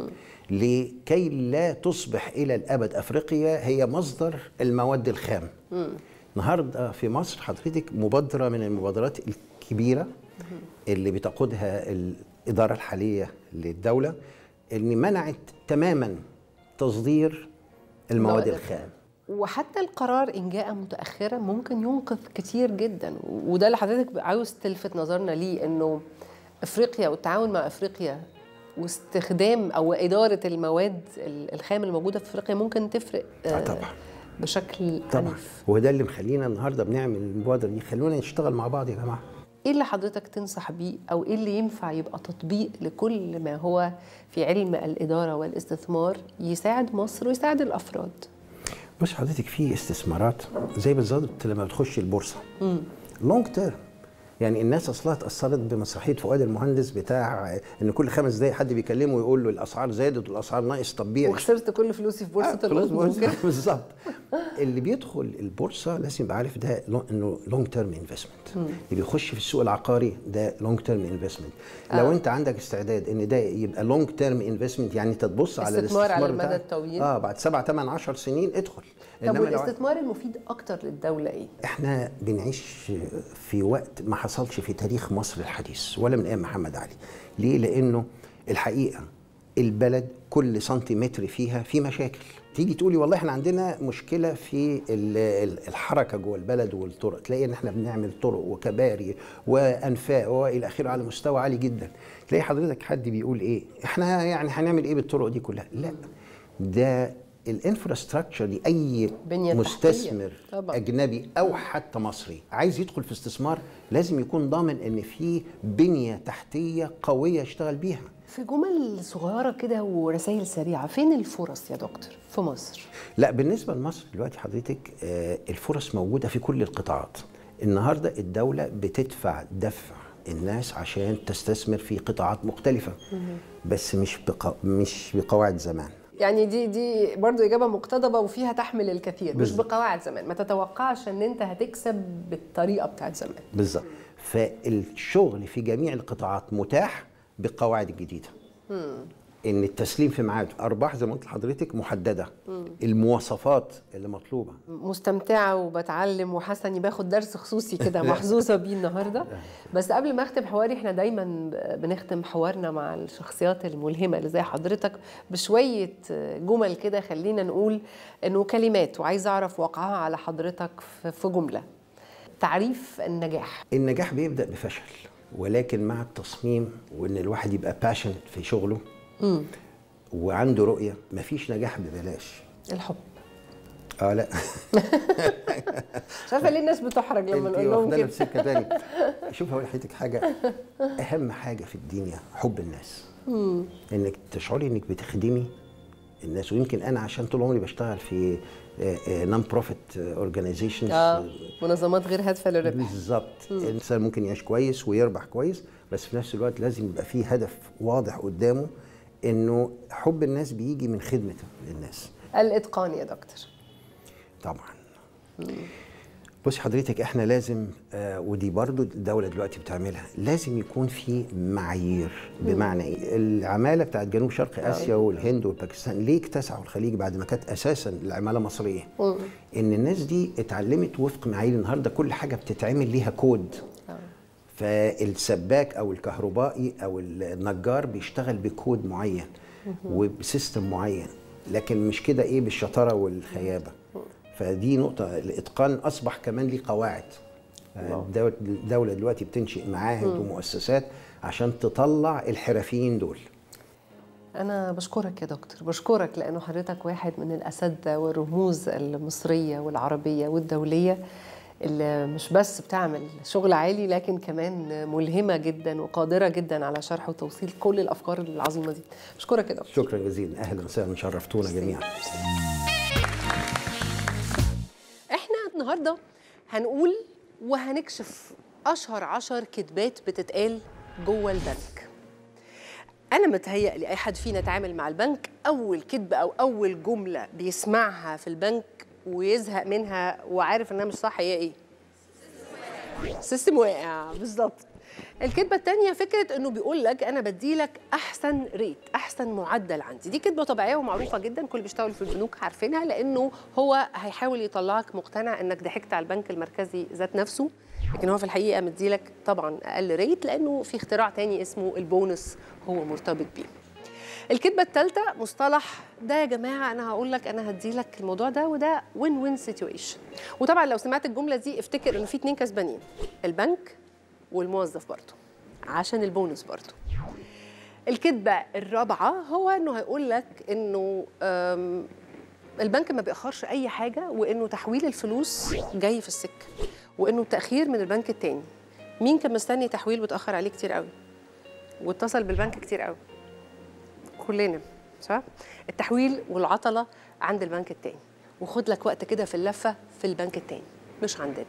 Speaker 4: لكي لا تصبح الى الابد افريقيا هي مصدر المواد الخام النهارده في مصر حضرتك مبادره من المبادرات الكبيره اللي بتقودها الاداره الحاليه للدوله اللي منعت تماما تصدير المواد
Speaker 1: المواد
Speaker 4: الخام
Speaker 1: وحتى القرار ان جاء متاخرا ممكن ينقذ كتير جدا وده اللي حضرتك عاوز تلفت نظرنا ليه انه افريقيا والتعاون مع افريقيا واستخدام او اداره المواد ال- الخام الموجوده في افريقيا ممكن تفرق
Speaker 4: آه طبعا.
Speaker 1: بشكل
Speaker 4: طبعا
Speaker 1: عنيف
Speaker 4: وده اللي مخلينا النهارده بنعمل المبادره دي خلونا نشتغل مع بعض يا جماعه
Speaker 1: ايه اللي حضرتك تنصح بيه او ايه اللي ينفع يبقى تطبيق لكل ما هو في علم الاداره والاستثمار يساعد مصر ويساعد الافراد
Speaker 4: بص حضرتك في استثمارات زي بالظبط لما بتخش البورصه لونج تيرم يعني الناس اصلها اتاثرت بمسرحيه فؤاد المهندس بتاع ان كل خمس دقايق حد بيكلمه ويقول له الاسعار زادت والاسعار ناقص طبيعي
Speaker 1: وخسرت كل فلوسي في بورصه
Speaker 4: آه، خلاص
Speaker 1: الأردن وكده.
Speaker 4: بالظبط اللي بيدخل البورصه لازم يبقى عارف ده لو- انه لونج تيرم انفستمنت اللي بيخش في السوق العقاري ده لونج تيرم انفستمنت لو
Speaker 1: آه.
Speaker 4: انت عندك استعداد ان ده يبقى لونج تيرم انفستمنت يعني انت تبص على
Speaker 1: استثمار على المدى
Speaker 4: بتاعك.
Speaker 1: الطويل.
Speaker 4: اه بعد 7 8 10 سنين ادخل
Speaker 1: طب
Speaker 4: إنما لو-
Speaker 1: والاستثمار المفيد اكتر للدوله ايه؟
Speaker 4: احنا بنعيش في وقت ما حصلش في تاريخ مصر الحديث ولا من ايام محمد علي ليه لانه الحقيقه البلد كل سنتيمتر فيها في مشاكل تيجي تقولي والله احنا عندنا مشكله في ال- ال- الحركه جوه البلد والطرق تلاقي ان احنا بنعمل طرق وكباري وانفاق والى اخره على مستوى عالي جدا تلاقي حضرتك حد بيقول ايه احنا يعني هنعمل ايه بالطرق دي كلها لا ده الانفراستراكشر دي اي
Speaker 1: بنية تحتية.
Speaker 4: مستثمر
Speaker 1: طبعاً.
Speaker 4: اجنبي او حتى مصري عايز يدخل في استثمار لازم يكون ضامن ان في بنيه تحتيه قويه يشتغل بيها
Speaker 1: في جمل صغيره كده ورسائل سريعه فين الفرص يا دكتور في مصر؟
Speaker 4: لا بالنسبه لمصر دلوقتي حضرتك آه، الفرص موجوده في كل القطاعات النهارده الدوله بتدفع دفع الناس عشان تستثمر في قطاعات مختلفه بس مش بقا مش بقواعد زمان
Speaker 1: يعني دي دي برضو اجابه مقتضبه وفيها تحمل الكثير مش
Speaker 4: بالظبط.
Speaker 1: بقواعد زمان ما تتوقعش ان انت هتكسب بالطريقه بتاعت زمان
Speaker 4: بالظبط فالشغل في جميع القطاعات متاح بالقواعد الجديده ان التسليم في ميعاده ارباح زي ما قلت لحضرتك محدده المواصفات اللي مطلوبه
Speaker 1: مستمتعه وبتعلم وحاسه اني باخد درس خصوصي كده محظوظه بيه النهارده بس قبل ما اختم حواري احنا دايما بنختم حوارنا مع الشخصيات الملهمه اللي زي حضرتك بشويه جمل كده خلينا نقول انه كلمات وعايزه اعرف وقعها على حضرتك في- في جمله تعريف النجاح
Speaker 4: النجاح بيبدا بفشل ولكن مع التصميم وان الواحد يبقى باشن في شغله وعنده رؤيه مفيش نجاح ببلاش
Speaker 1: الحب
Speaker 4: اه لا
Speaker 1: مش عارفه ليه الناس بتحرج لما
Speaker 4: انت
Speaker 1: نقول لهم
Speaker 4: واخدانا
Speaker 1: كده
Speaker 4: في سكه تاني شوف هقول لحضرتك حاجه اهم حاجه في الدنيا حب الناس انك تشعري انك بتخدمي الناس ويمكن انا عشان طول عمري بشتغل في نون بروفيت اورجانيزيشنز
Speaker 1: اه منظمات غير هادفه للربح
Speaker 4: بالظبط الانسان ممكن يعيش كويس ويربح كويس بس في نفس الوقت لازم يبقى فيه هدف واضح قدامه انه حب الناس بيجي من خدمه الناس
Speaker 1: الاتقان يا دكتور
Speaker 4: طبعا بصي حضرتك احنا لازم آه ودي برضو الدولة دلوقتي بتعملها لازم يكون في معايير بمعنى ايه العمالة بتاعت جنوب شرق اسيا والهند والباكستان ليه اكتسعوا الخليج بعد ما كانت اساسا العمالة مصرية ان الناس دي اتعلمت وفق معايير النهاردة كل حاجة بتتعمل ليها كود فالسباك او الكهربائي او النجار بيشتغل بكود معين وبسيستم معين لكن مش كده ايه بالشطاره والخيابه فدي نقطه الاتقان اصبح كمان ليه قواعد الدولة, الدولة دلوقتي بتنشئ معاهد ومؤسسات عشان تطلع الحرفيين دول
Speaker 1: أنا بشكرك يا دكتور بشكرك لأنه حضرتك واحد من الأساتذة والرموز المصرية والعربية والدولية اللي مش بس بتعمل شغل عالي لكن كمان ملهمة جدا وقادرة جدا على شرح وتوصيل كل الأفكار العظيمة دي بشكرك يا دكتور
Speaker 4: شكرا جزيلا اهلا وسهلا شرفتونا جميعا
Speaker 1: احنا النهارده هنقول وهنكشف اشهر عشر كذبات بتتقال جوه البنك انا متهيألي اي حد فينا اتعامل مع البنك اول كذبه او اول جمله بيسمعها في البنك ويزهق منها وعارف انها مش صح هي ايه سيستم واقع بالظبط الكذبه الثانيه فكره انه بيقول لك انا بدي لك احسن ريت احسن معدل عندي دي كذبه طبيعيه ومعروفه جدا كل اللي بيشتغلوا في البنوك عارفينها لانه هو هيحاول يطلعك مقتنع انك ضحكت على البنك المركزي ذات نفسه لكن هو في الحقيقه مديلك طبعا اقل ريت لانه في اختراع تاني اسمه البونس هو مرتبط بيه الكذبه الثالثه مصطلح ده يا جماعه انا هقول لك انا هدي لك الموضوع ده وده وين وين سيتويشن وطبعا لو سمعت الجمله دي افتكر ان في اتنين كسبانين البنك والموظف برضه عشان البونس برضه الكذبه الرابعه هو انه هيقول لك انه أم، البنك ما بيأخرش اي حاجه وانه تحويل الفلوس جاي في السكه وانه التاخير من البنك التاني مين كان مستني تحويل وتاخر عليه كتير قوي واتصل بالبنك كتير قوي كلنا صح التحويل والعطله عند البنك التاني وخد لك وقت كده في اللفه في البنك التاني مش عندنا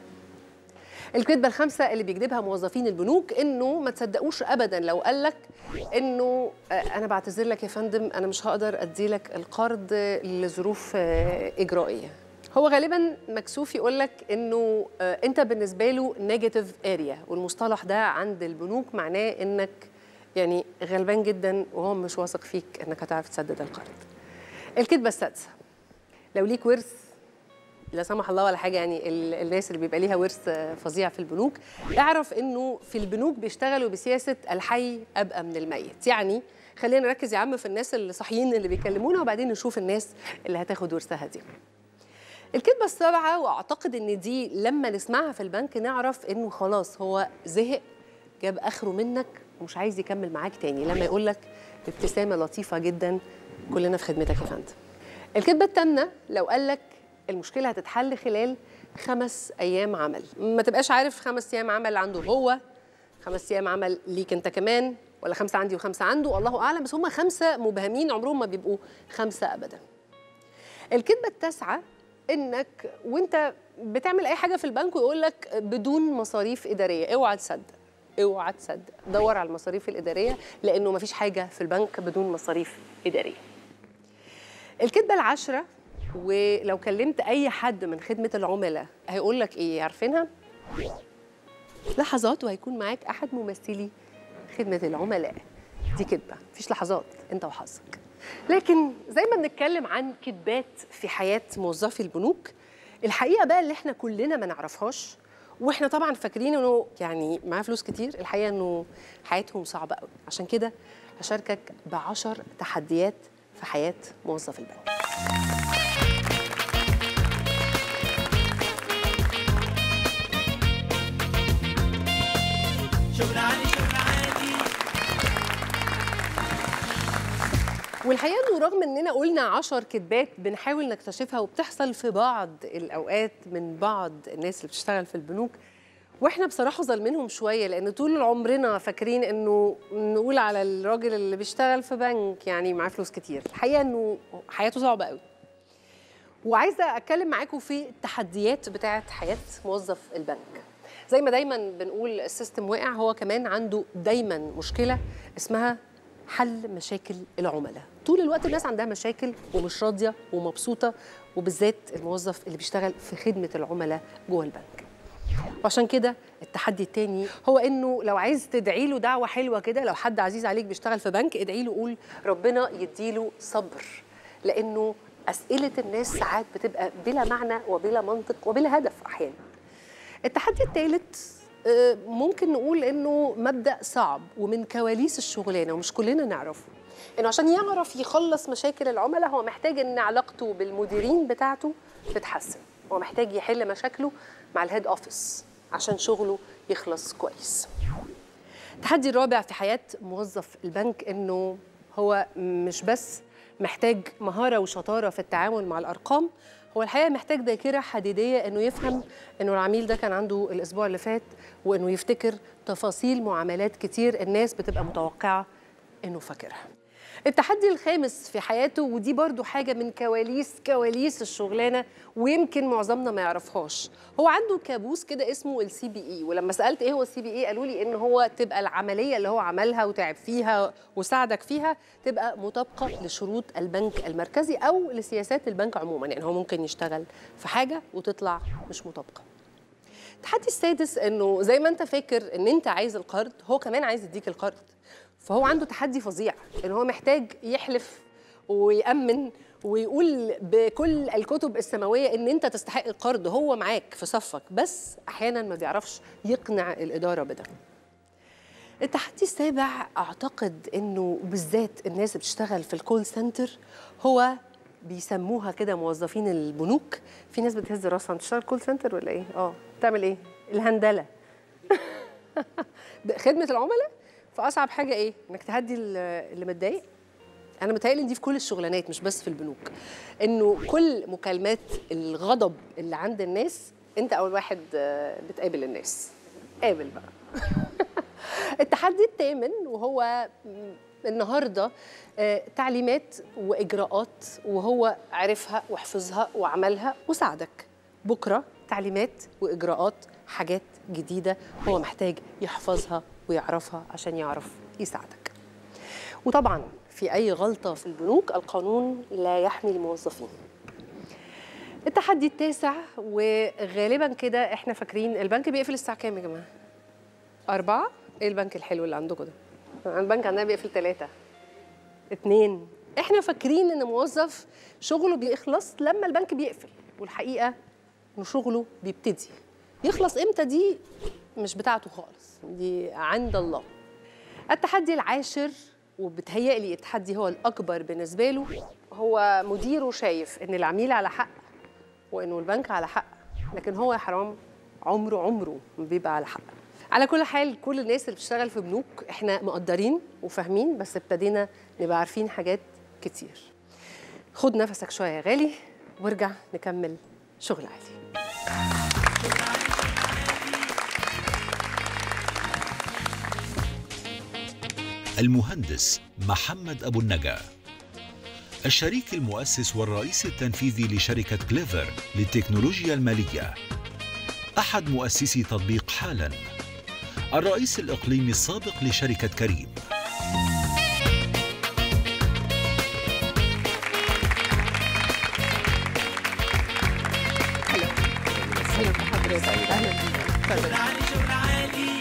Speaker 1: الكذبه الخامسه اللي بيكذبها موظفين البنوك انه ما تصدقوش ابدا لو قال لك انه آه، انا بعتذر لك يا فندم انا مش هقدر ادي لك القرض لظروف آه، اجرائيه هو غالبا مكسوف يقول لك انه آه، انت بالنسبه له نيجاتيف اريا والمصطلح ده عند البنوك معناه انك يعني غلبان جدا وهو مش واثق فيك انك هتعرف تسدد القرض الكذبه السادسه لو ليك ورث لا سمح الله ولا حاجه يعني ال- الناس اللي بيبقى ليها ورث آه، فظيع في البنوك اعرف انه في البنوك بيشتغلوا بسياسه الحي ابقى من الميت يعني خلينا نركز يا عم في الناس اللي صاحيين اللي بيكلمونا وبعدين نشوف الناس اللي هتاخد ورثها دي الكذبه السابعه واعتقد ان دي لما نسمعها في البنك نعرف انه خلاص هو زهق جاب اخره منك ومش عايز يكمل معاك تاني لما يقول لك ابتسامه لطيفه جدا كلنا في خدمتك يا فندم الكذبه الثامنه لو قال لك المشكله هتتحل خلال خمس ايام عمل ما تبقاش عارف خمس ايام عمل عنده هو خمس ايام عمل ليك انت كمان ولا خمسه عندي وخمسه عنده الله اعلم بس هم خمسه مبهمين عمرهم ما بيبقوا خمسه ابدا الكذبه التاسعه انك وانت بتعمل اي حاجه في البنك ويقول لك بدون مصاريف اداريه اوعى تصدق اوعى تصدق دور على المصاريف الاداريه لانه مفيش حاجه في البنك بدون مصاريف اداريه الكذبه العاشره ولو كلمت اي حد من خدمه العملاء هيقول لك ايه عارفينها لحظات وهيكون معاك احد ممثلي خدمه العملاء دي كذبه مفيش لحظات انت وحظك لكن زي ما بنتكلم عن كذبات في حياه موظفي البنوك الحقيقه بقى اللي احنا كلنا ما نعرفهاش واحنا طبعا فاكرين انه يعني معاه فلوس كتير الحقيقه انه حياتهم صعبه قوي عشان كده هشاركك بعشر تحديات في حياه موظف البنك
Speaker 2: شغل عالي شغل عالي
Speaker 1: والحقيقه انه رغم اننا قلنا عشر كذبات بنحاول نكتشفها وبتحصل في بعض الاوقات من بعض الناس اللي بتشتغل في البنوك واحنا بصراحه ظالمينهم شويه لان طول عمرنا فاكرين انه نقول على الراجل اللي بيشتغل في بنك يعني معاه فلوس كتير الحقيقه انه حياته صعبه قوي وعايزه اتكلم معاكم في التحديات بتاعه حياه موظف البنك زي ما دايما بنقول السيستم واقع هو كمان عنده دايما مشكله اسمها حل مشاكل العملاء طول الوقت الناس عندها مشاكل ومش راضيه ومبسوطه وبالذات الموظف اللي بيشتغل في خدمه العملاء جوه البنك وعشان كده التحدي التاني هو انه لو عايز تدعي له دعوه حلوه كده لو حد عزيز عليك بيشتغل في بنك ادعي له قول ربنا يديله صبر لانه اسئله الناس ساعات بتبقى بلا معنى وبلا منطق وبلا هدف احيانا التحدي الثالث ممكن نقول انه مبدا صعب ومن كواليس الشغلانه ومش كلنا نعرفه انه عشان يعرف يخلص مشاكل العملاء هو محتاج ان علاقته بالمديرين بتاعته تتحسن هو محتاج يحل مشاكله مع الهيد اوفيس عشان شغله يخلص كويس التحدي الرابع في حياه موظف البنك انه هو مش بس محتاج مهاره وشطاره في التعامل مع الارقام هو الحقيقه محتاج ذاكره حديديه انه يفهم انه العميل ده كان عنده الاسبوع اللي فات وانه يفتكر تفاصيل معاملات كتير الناس بتبقى متوقعه انه فاكرها التحدي الخامس في حياته ودي برضو حاجة من كواليس كواليس الشغلانة ويمكن معظمنا ما يعرفهاش هو عنده كابوس كده اسمه السي بي اي ولما سألت ايه هو السي بي اي قالوا لي ان هو تبقى العملية اللي هو عملها وتعب فيها وساعدك فيها تبقى مطابقة لشروط البنك المركزي او لسياسات البنك عموما يعني هو ممكن يشتغل في حاجة وتطلع مش مطابقة التحدي السادس انه زي ما انت فاكر ان انت عايز القرض هو كمان عايز يديك القرض فهو عنده تحدي فظيع ان هو محتاج يحلف ويأمن ويقول بكل الكتب السماوية ان انت تستحق القرض هو معاك في صفك بس احيانا ما بيعرفش يقنع الإدارة بده التحدي السابع اعتقد انه بالذات الناس اللي بتشتغل في الكول سنتر هو بيسموها كده موظفين البنوك في ناس بتهز راسها انت بتشتغل كول سنتر ولا ايه اه بتعمل ايه الهندله خدمه العملاء فاصعب حاجه ايه انك تهدي اللي متضايق انا متهيألي إن دي في كل الشغلانات مش بس في البنوك انه كل مكالمات الغضب اللي عند الناس انت اول واحد بتقابل الناس قابل بقى التحدي الثامن وهو النهارده تعليمات واجراءات وهو عرفها وحفظها وعملها وساعدك بكره تعليمات واجراءات حاجات جديده هو محتاج يحفظها ويعرفها عشان يعرف يساعدك وطبعا في اي غلطه في البنوك القانون لا يحمي الموظفين التحدي التاسع وغالبا كده احنا فاكرين البنك بيقفل الساعه كام يا جماعه أربعة ايه البنك الحلو اللي عندكم ده البنك عندنا بيقفل ثلاثة اتنين احنا فاكرين ان موظف شغله بيخلص لما البنك بيقفل والحقيقه انه شغله بيبتدي يخلص امتى دي مش بتاعته خالص دي عند الله التحدي العاشر وبتهيألي التحدي هو الأكبر بالنسبة له هو مديره شايف إن العميل على حق وإنه البنك على حق لكن هو يا حرام عمره عمره ما بيبقى على حق على كل حال كل الناس اللي بتشتغل في بنوك احنا مقدرين وفاهمين بس ابتدينا نبقى عارفين حاجات كتير خد نفسك شوية يا غالي وارجع نكمل شغل عادي
Speaker 3: المهندس محمد أبو النجا الشريك المؤسس والرئيس التنفيذي لشركة كليفر للتكنولوجيا المالية أحد مؤسسي تطبيق حالا الرئيس الإقليمي السابق لشركة كريم
Speaker 1: اهلا بحضرتك اهلا بيك اتفضل.
Speaker 2: عالي شغل عالي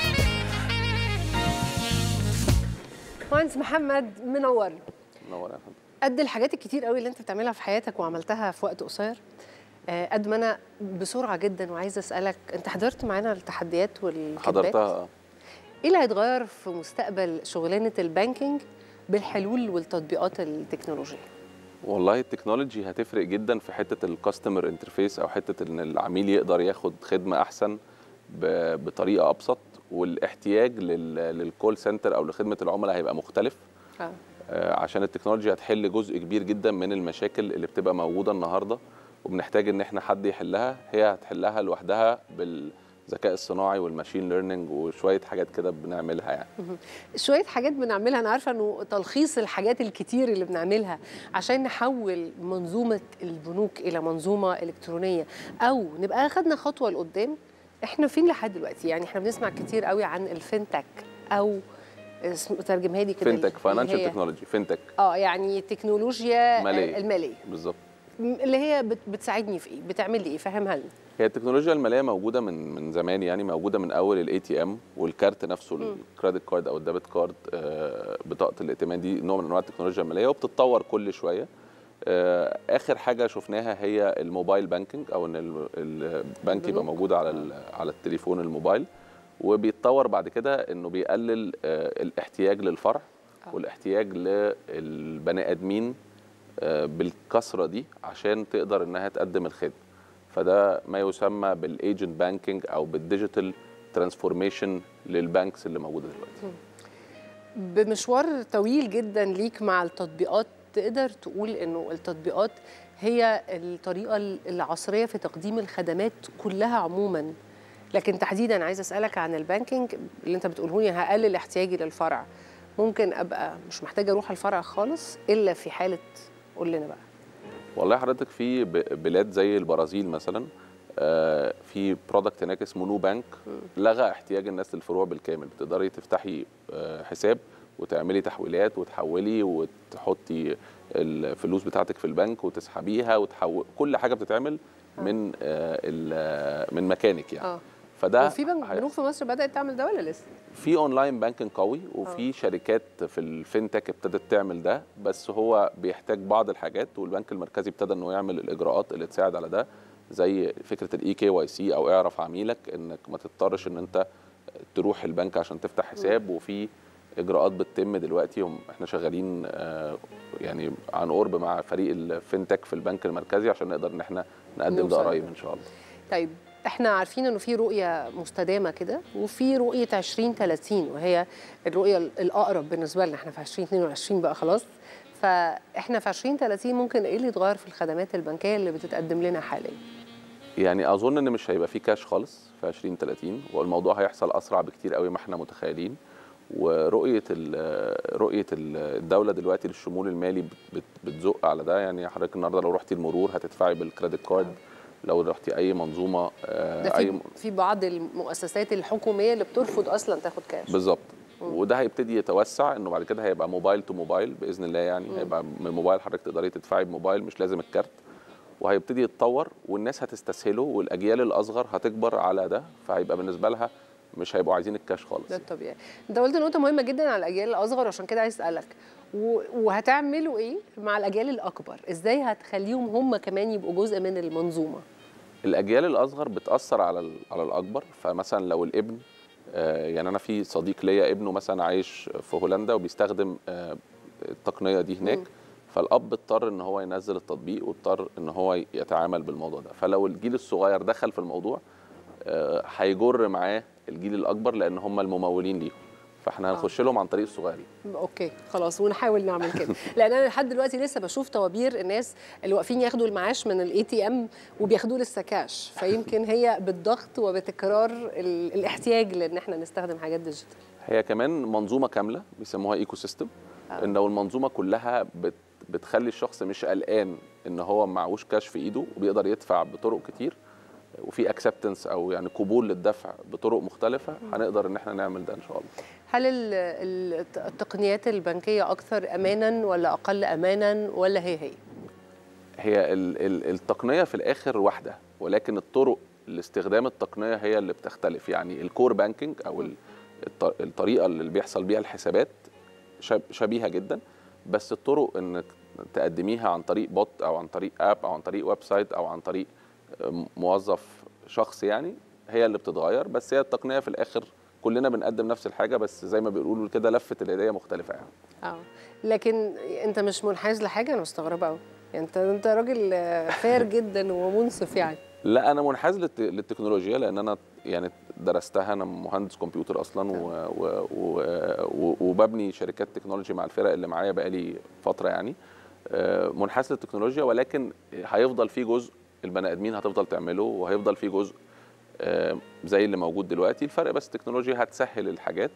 Speaker 1: مهندس محمد منور
Speaker 5: منور يا فندم
Speaker 1: قد الحاجات الكتير قوي اللي انت بتعملها في حياتك وعملتها في وقت قصير آه، قد ما انا بسرعه جدا وعايزه اسالك انت حضرت معانا التحديات والكتابات
Speaker 5: حضرتها
Speaker 1: ايه اللي هيتغير في مستقبل شغلانه البانكينج بالحلول والتطبيقات التكنولوجيه
Speaker 5: والله التكنولوجي هتفرق جدا في حته الكاستمر انترفيس او حته ان العميل يقدر ياخد خدمه احسن ب- بطريقه ابسط والاحتياج لل- للكول سنتر او لخدمه العملاء هيبقى مختلف
Speaker 1: اه
Speaker 5: آه، عشان التكنولوجيا هتحل جزء كبير جدا من المشاكل اللي بتبقى موجوده النهارده وبنحتاج ان احنا حد يحلها هي هتحلها لوحدها بال الذكاء الصناعي والماشين ليرنينج وشويه حاجات كده بنعملها يعني
Speaker 1: شويه حاجات بنعملها انا عارفه انه تلخيص الحاجات الكتير اللي بنعملها عشان نحول منظومه البنوك الى منظومه الكترونيه او نبقى اخدنا خطوه لقدام احنا فين لحد دلوقتي يعني احنا بنسمع كتير قوي عن الفينتك او اسم- ترجمها لي كده
Speaker 5: فينتك
Speaker 1: اللي
Speaker 5: فاينانشال
Speaker 1: هي-
Speaker 5: تكنولوجي فينتك
Speaker 1: اه يعني تكنولوجيا
Speaker 5: مالية.
Speaker 1: الماليه
Speaker 5: بالظبط
Speaker 1: اللي هي بت- بتساعدني في ايه بتعمل لي ايه فهمها لنا
Speaker 5: هي التكنولوجيا الماليه موجوده من من زمان يعني موجوده من اول الاي تي ام والكارت نفسه الكريدت كارد او الديبت كارد آه، بطاقه الائتمان دي نوع من انواع التكنولوجيا الماليه وبتتطور كل شويه آه، اخر حاجه شفناها هي الموبايل بانكينج او ان ال- البنك يبقى
Speaker 1: البنوك.
Speaker 5: موجود على ال- على التليفون الموبايل وبيتطور بعد كده انه بيقلل آه، الاحتياج للفرع والاحتياج للبني ادمين آه، بالكثره دي عشان تقدر انها تقدم الخدمه فده ما يسمى بالايجنت بانكينج او بالديجيتال ترانسفورميشن للبانكس اللي موجوده دلوقتي
Speaker 1: بمشوار طويل جدا ليك مع التطبيقات تقدر تقول انه التطبيقات هي الطريقه العصريه في تقديم الخدمات كلها عموما لكن تحديدا عايزه اسالك عن البانكينج اللي انت بتقوله لي هقلل احتياجي للفرع ممكن ابقى مش محتاجه اروح الفرع خالص الا في حاله قول لنا بقى
Speaker 5: والله حضرتك في ب- بلاد زي البرازيل مثلا آه، في برودكت هناك اسمه نو بانك لغى احتياج الناس للفروع بالكامل بتقدري تفتحي آه، حساب وتعملي تحويلات وتحولي وتحطي الفلوس بتاعتك في البنك وتسحبيها وتحول كل حاجه بتتعمل من آه، ال- من مكانك يعني
Speaker 1: اه
Speaker 5: فده
Speaker 1: وفي بنك
Speaker 5: هي-
Speaker 1: بنوك في مصر بدات تعمل ده ولا لسه
Speaker 5: في اونلاين بانكينج قوي وفي شركات في الفinTech ابتدت تعمل ده بس هو بيحتاج بعض الحاجات والبنك المركزي ابتدى انه يعمل الاجراءات اللي تساعد على ده زي فكره الاي كي واي سي او اعرف عميلك انك ما تضطرش ان انت تروح البنك عشان تفتح حساب وفي اجراءات بتتم دلوقتي هم احنا شغالين آه، يعني عن قرب مع فريق الفinTech في البنك المركزي عشان نقدر ان احنا نقدم
Speaker 1: نوصل.
Speaker 5: ده قريب ان شاء الله
Speaker 1: طيب احنا عارفين انه في رؤيه مستدامه كده وفي رؤيه 2030 وهي الرؤيه الاقرب بالنسبه لنا احنا في 2022 بقى خلاص فاحنا في 2030 ممكن ايه اللي يتغير في الخدمات البنكيه اللي بتتقدم لنا حاليا
Speaker 5: يعني اظن ان مش هيبقى فيه كاش خالص في 2030 والموضوع هيحصل اسرع بكتير قوي ما احنا متخيلين ورؤيه ال- رؤيه ال- الدوله دلوقتي للشمول المالي بت- بت- بتزق على ده يعني حضرتك النهارده لو رحتي المرور هتدفعي بالكريدت كارد لو رحتي اي منظومه آه،
Speaker 1: ده
Speaker 5: اي
Speaker 1: في
Speaker 5: م-
Speaker 1: في بعض المؤسسات الحكوميه اللي بترفض اصلا تاخد كاش
Speaker 5: بالظبط وده هيبتدي يتوسع انه بعد كده هيبقى موبايل تو موبايل باذن الله يعني هيبقى من الموبايل حضرتك تقدري تدفعي بموبايل مش لازم الكارت وهيبتدي يتطور والناس هتستسهله والاجيال الاصغر هتكبر على ده فهيبقى بالنسبه لها مش هيبقوا عايزين الكاش خالص
Speaker 1: ده الطبيعي انت قلت نقطه مهمه جدا على الاجيال الاصغر عشان كده عايز اسالك و- وهتعملوا ايه مع الاجيال الاكبر ازاي هتخليهم هم كمان يبقوا جزء من المنظومه
Speaker 5: الاجيال الاصغر بتاثر على ال- على الاكبر فمثلا لو الابن آه، يعني انا في صديق ليا ابنه مثلا عايش في هولندا وبيستخدم آه، التقنيه دي هناك فالاب اضطر ان هو ينزل التطبيق واضطر ان هو يتعامل بالموضوع ده فلو الجيل الصغير دخل في الموضوع آه، هيجر معاه الجيل الاكبر لان هم الممولين ليهم فاحنا هنخش لهم عن طريق الصغيرين
Speaker 1: اوكي خلاص ونحاول نعمل كده لان انا لحد دلوقتي لسه بشوف طوابير الناس اللي واقفين ياخدوا المعاش من الاي تي ام وبياخدوه لسه كاش فيمكن هي بالضغط وبتكرار ال- الاحتياج لان احنا نستخدم حاجات ديجيتال
Speaker 5: هي كمان منظومه كامله بيسموها ايكو سيستم ان لو المنظومه كلها بت بتخلي الشخص مش قلقان ان هو معهوش كاش في ايده وبيقدر يدفع بطرق كتير وفي اكسبتنس او يعني قبول للدفع بطرق مختلفه هنقدر ان احنا نعمل ده ان شاء الله
Speaker 1: هل ال- ال- التقنيات البنكيه اكثر امانا ولا اقل امانا ولا هي هي
Speaker 5: هي ال ال التقنيه في الاخر واحده ولكن الطرق لاستخدام التقنيه هي اللي بتختلف يعني الكور بانكينج او ال- الط- الطريقه اللي بيحصل بيها الحسابات شب- شبيهه جدا بس الطرق انك تقدميها عن طريق بوت او عن طريق اب او عن طريق ويب سايت او عن طريق آه، موظف شخص يعني هي اللي بتتغير بس هي التقنيه في الاخر كلنا بنقدم نفس الحاجه بس زي ما بيقولوا كده لفه الهديه مختلفه يعني
Speaker 1: اه لكن انت مش منحاز لحاجه انا مستغربه قوي يعني انت انت راجل آه، فاير جدا ومنصف يعني
Speaker 5: لا انا منحاز للت- للتكنولوجيا لان انا يعني درستها انا مهندس كمبيوتر اصلا و و و و وببني شركات تكنولوجي مع الفرق اللي معايا بقالي فتره يعني آه، منحاز للتكنولوجيا ولكن هيفضل في جزء البني ادمين هتفضل تعمله وهيفضل في جزء آه، زي اللي موجود دلوقتي الفرق بس التكنولوجيا هتسهل الحاجات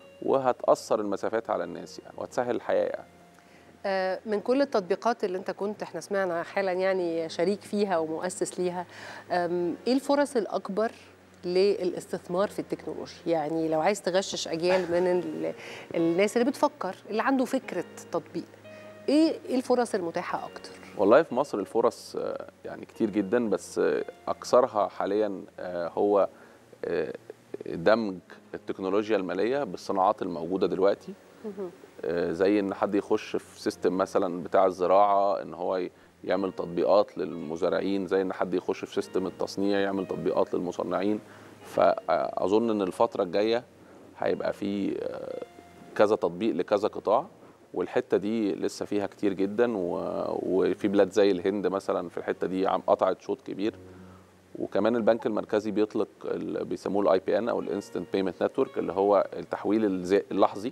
Speaker 5: وهتأثر المسافات على الناس يعني وهتسهل الحياة يعني
Speaker 1: آه، من كل التطبيقات اللي انت كنت احنا سمعنا حالا يعني شريك فيها ومؤسس ليها آم، ايه الفرص الاكبر للاستثمار في التكنولوجيا يعني لو عايز تغشش اجيال من ال- الناس اللي بتفكر اللي عنده فكره تطبيق ايه إيه الفرص المتاحه اكتر
Speaker 5: والله في مصر الفرص آه، يعني كتير جدا بس آه، اكثرها حاليا آه، هو آه، دمج التكنولوجيا الماليه بالصناعات الموجوده دلوقتي آه، زي ان حد يخش في سيستم مثلا بتاع الزراعه ان هو ي- يعمل تطبيقات للمزارعين زي ان حد يخش في سيستم التصنيع يعمل تطبيقات للمصنعين فاظن ان الفتره الجايه هيبقى في آه، كذا تطبيق لكذا قطاع والحته دي لسه فيها كتير جدا و- وفي بلاد زي الهند مثلا في الحته دي عم قطعت شوط كبير وكمان البنك المركزي بيطلق ال- بيسموه الاي بي ان او الانستنت بيمنت نتورك اللي هو التحويل الزي- اللحظي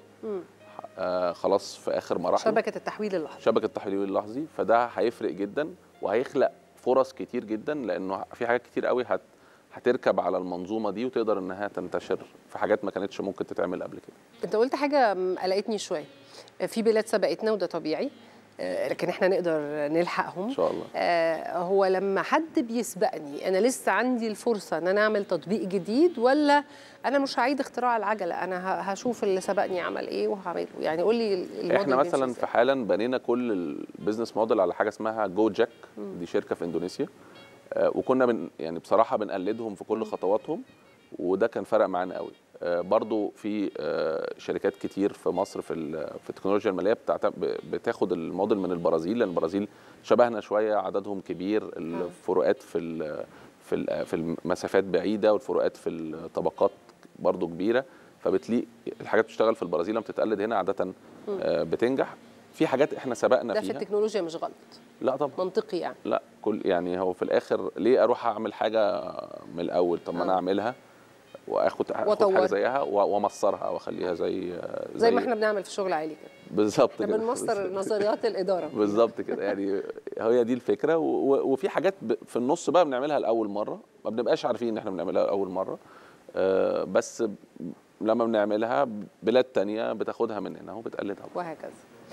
Speaker 5: آه خلاص في اخر مراحل
Speaker 1: شبكه التحويل اللحظي
Speaker 5: شبكه التحويل اللحظي فده هيفرق جدا وهيخلق فرص كتير جدا لانه في حاجات كتير قوي هت هتركب على المنظومه دي وتقدر انها تنتشر في حاجات ما كانتش ممكن تتعمل قبل كده
Speaker 1: انت قلت حاجه م- قلقتني شويه في بلاد سبقتنا وده طبيعي آه، لكن احنا نقدر نلحقهم
Speaker 5: ان شاء الله
Speaker 1: آه، هو لما حد بيسبقني انا لسه عندي الفرصه ان انا اعمل تطبيق جديد ولا انا مش هعيد اختراع العجله انا ه- هشوف اللي سبقني عمل ايه وهعمله يعني قول لي الموديل
Speaker 5: احنا
Speaker 1: بيمشي
Speaker 5: مثلا
Speaker 1: إزاي؟
Speaker 5: في حالا بنينا كل البيزنس موديل على حاجه اسمها جو جاك دي شركه في اندونيسيا آه، وكنا بن يعني بصراحه بنقلدهم في كل خطواتهم وده كان فرق معانا قوي آه، برضو في آه، شركات كتير في مصر في ال- في التكنولوجيا الماليه بتاعت- ب- بتاخد الموديل من البرازيل لان البرازيل شبهنا شويه عددهم كبير الفروقات في ال- في ال- في المسافات بعيده والفروقات في الطبقات برضو كبيره فبتليق الحاجات بتشتغل في البرازيل لما بتتقلد هنا عاده آه، بتنجح في حاجات احنا سبقنا
Speaker 1: ده في
Speaker 5: فيها
Speaker 1: التكنولوجيا مش غلط
Speaker 5: لا طبعا
Speaker 1: منطقي يعني
Speaker 5: لا كل يعني هو في الاخر ليه اروح اعمل حاجه من الاول طب ما انا
Speaker 1: آه.
Speaker 5: اعملها واخد آخد
Speaker 1: وأطورها.
Speaker 5: حاجه زيها و- وامصرها او اخليها زي
Speaker 1: زي ما احنا بنعمل في شغل عالي كده
Speaker 5: بالظبط
Speaker 1: احنا
Speaker 5: كده
Speaker 1: بنمصر نظريات الاداره
Speaker 5: بالظبط كده يعني هي دي الفكره و- و- وفي حاجات ب- في النص بقى بنعملها لاول مره ما بنبقاش عارفين ان احنا بنعملها لاول مره آه، بس ب- لما بنعملها بلاد تانية بتاخدها مننا وبتقلدها
Speaker 1: وهكذا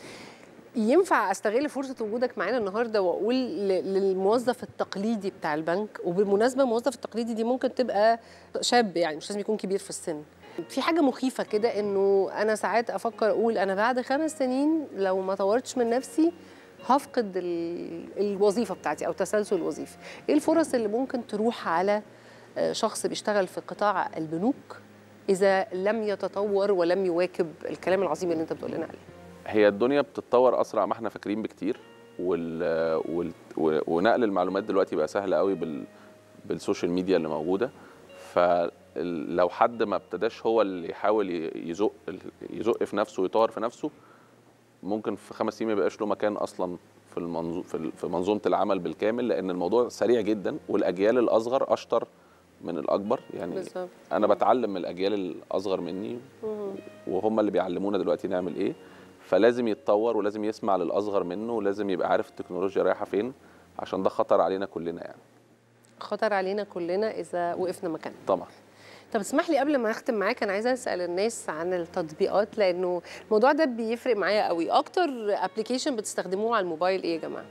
Speaker 1: ينفع استغل فرصه وجودك معانا النهارده واقول ل- للموظف التقليدي بتاع البنك وبالمناسبه الموظف التقليدي دي ممكن تبقى شاب يعني مش لازم يكون كبير في السن في حاجه مخيفه كده انه انا ساعات افكر اقول انا بعد خمس سنين لو ما طورتش من نفسي هفقد ال- الوظيفه بتاعتي او تسلسل الوظيفي ايه الفرص اللي ممكن تروح على آه، شخص بيشتغل في قطاع البنوك اذا لم يتطور ولم يواكب الكلام العظيم اللي انت بتقول لنا عليه
Speaker 5: هي الدنيا بتتطور اسرع ما احنا فاكرين بكتير وال... وال... و- ونقل المعلومات دلوقتي بقى سهل قوي بال... بالسوشيال ميديا اللي موجوده فلو حد ما ابتداش هو اللي يحاول ي- يزق يزق في نفسه ويطور في نفسه ممكن في خمس سنين ما يبقاش له مكان اصلا في المنظو... في ال- في منظومه العمل بالكامل لان الموضوع سريع جدا والاجيال الاصغر اشطر من الاكبر يعني
Speaker 1: بالظبط.
Speaker 5: انا بتعلم من الاجيال الاصغر مني وهم اللي بيعلمونا دلوقتي نعمل ايه فلازم يتطور ولازم يسمع للاصغر منه ولازم يبقى عارف التكنولوجيا رايحه فين عشان ده خطر علينا كلنا يعني
Speaker 1: خطر علينا كلنا اذا وقفنا مكاننا
Speaker 5: طبعا
Speaker 1: طب اسمح لي قبل ما نختم معاك انا عايزه اسال الناس عن التطبيقات لانه الموضوع ده بيفرق معايا قوي اكتر ابلكيشن بتستخدموه على الموبايل ايه يا جماعه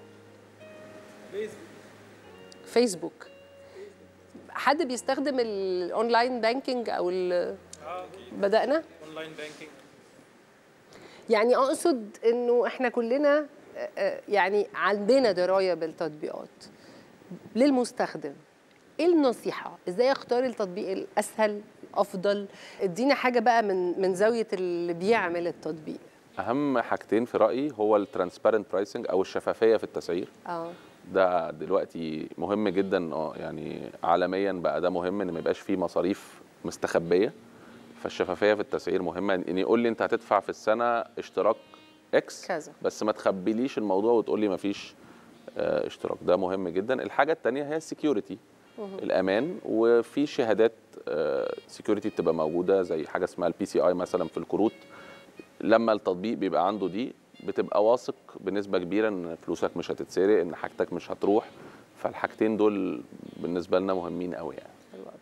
Speaker 1: فيسبوك حد بيستخدم الاونلاين بانكينج او ال- بدانا
Speaker 2: اونلاين بانكينج
Speaker 1: يعني اقصد انه احنا كلنا آه، آه، يعني عندنا درايه بالتطبيقات للمستخدم ايه النصيحه ازاي اختار التطبيق الاسهل الافضل ادينا حاجه بقى من من زاويه اللي بيعمل التطبيق
Speaker 5: اهم حاجتين في رايي هو الترانسبيرنت برايسنج او الشفافيه في التسعير
Speaker 1: اه
Speaker 5: ده دلوقتي مهم جدا اه يعني عالميا بقى ده مهم ان ما يبقاش فيه مصاريف مستخبيه فالشفافيه في التسعير مهمه ان يقول لي انت هتدفع في السنه اشتراك اكس
Speaker 1: كذا.
Speaker 5: بس ما تخبيليش الموضوع وتقول لي ما فيش آه، اشتراك ده مهم جدا الحاجه الثانيه هي السكيورتي الامان وفي شهادات سكيورتي بتبقى موجوده زي حاجه اسمها البي سي اي مثلا في الكروت لما التطبيق بيبقى عنده دي بتبقى واثق بنسبه كبيره ان فلوسك مش هتتسرق ان حاجتك مش هتروح فالحاجتين دول بالنسبه لنا مهمين قوي يعني
Speaker 1: حلو أوي.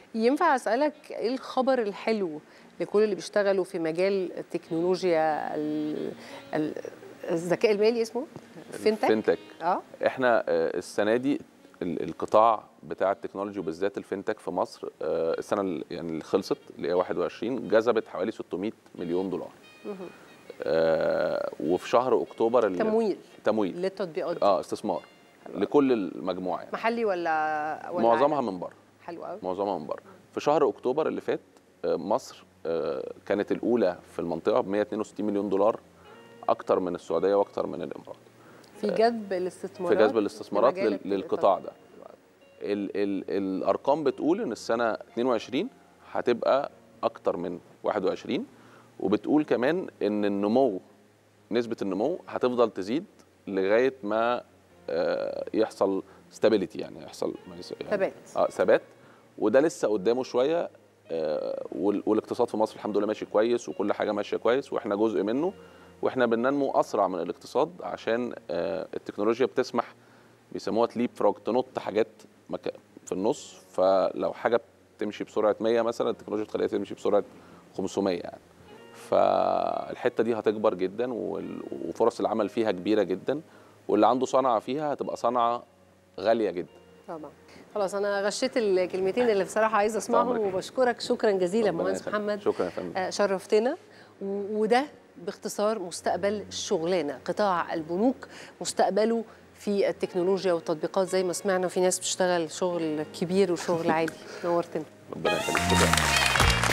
Speaker 1: ينفع اسالك ايه الخبر الحلو لكل اللي بيشتغلوا في مجال التكنولوجيا ال- ال- الذكاء المالي اسمه فينتك
Speaker 5: فينتك
Speaker 1: اه
Speaker 5: احنا آه، السنه دي ال- القطاع بتاع التكنولوجي وبالذات الفينتك في مصر آه، السنه ال- يعني اللي خلصت اللي هي 21 جذبت حوالي 600 مليون دولار آه، وفي شهر اكتوبر اللي-
Speaker 1: تمويل
Speaker 5: تمويل
Speaker 1: للتطبيقات دي
Speaker 5: اه استثمار لكل المجموعه يعني
Speaker 1: محلي ولا ولا
Speaker 5: معظمها
Speaker 1: عالمي؟
Speaker 5: من بره
Speaker 1: حلو قوي
Speaker 5: معظمها من بره في شهر اكتوبر اللي فات آه، مصر آه، كانت الاولى في المنطقه ب 162 مليون دولار اكتر من السعوديه واكتر من الامارات
Speaker 1: في جذب الاستثمارات
Speaker 5: في جذب الاستثمارات
Speaker 1: لمجال
Speaker 5: لل- للقطاع ده ال ال الارقام بتقول ان السنه 22 هتبقى اكتر من 21 وبتقول كمان ان النمو نسبه النمو هتفضل تزيد لغايه ما آه، يحصل ستابيليتي يعني يحصل ما يس- يعني
Speaker 1: ثبات.
Speaker 5: اه ثبات وده لسه قدامه شويه آه، وال- والاقتصاد في مصر الحمد لله ماشي كويس وكل حاجه ماشيه كويس واحنا جزء منه واحنا بننمو اسرع من الاقتصاد عشان آه، التكنولوجيا بتسمح بيسموها تليب فروج تنط حاجات مكا- في النص فلو حاجه بتمشي بسرعه 100 مثلا التكنولوجيا تخليها تمشي بسرعه 500 يعني فالحته دي هتكبر جدا وال- وفرص العمل فيها كبيره جدا واللي عنده صنعه فيها هتبقى صنعه غاليه جدا
Speaker 1: طبعا خلاص انا غشيت الكلمتين اللي بصراحه عايزه اسمعهم
Speaker 5: عمرك.
Speaker 1: وبشكرك شكرا جزيلا
Speaker 5: ربنا
Speaker 1: مهندس
Speaker 5: يخليك.
Speaker 1: محمد
Speaker 5: شكرا يا فندم
Speaker 1: آه، شرفتنا و- وده باختصار مستقبل الشغلانه قطاع البنوك مستقبله في التكنولوجيا والتطبيقات زي ما سمعنا في ناس بتشتغل شغل كبير وشغل عالي نورتنا
Speaker 5: ربنا يخليك شكرا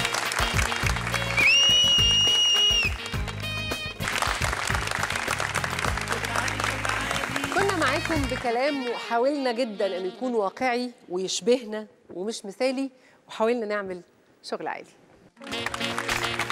Speaker 1: كنا معاكم بكلام وحاولنا جدا انه يكون واقعي ويشبهنا ومش مثالي وحاولنا نعمل شغل عالي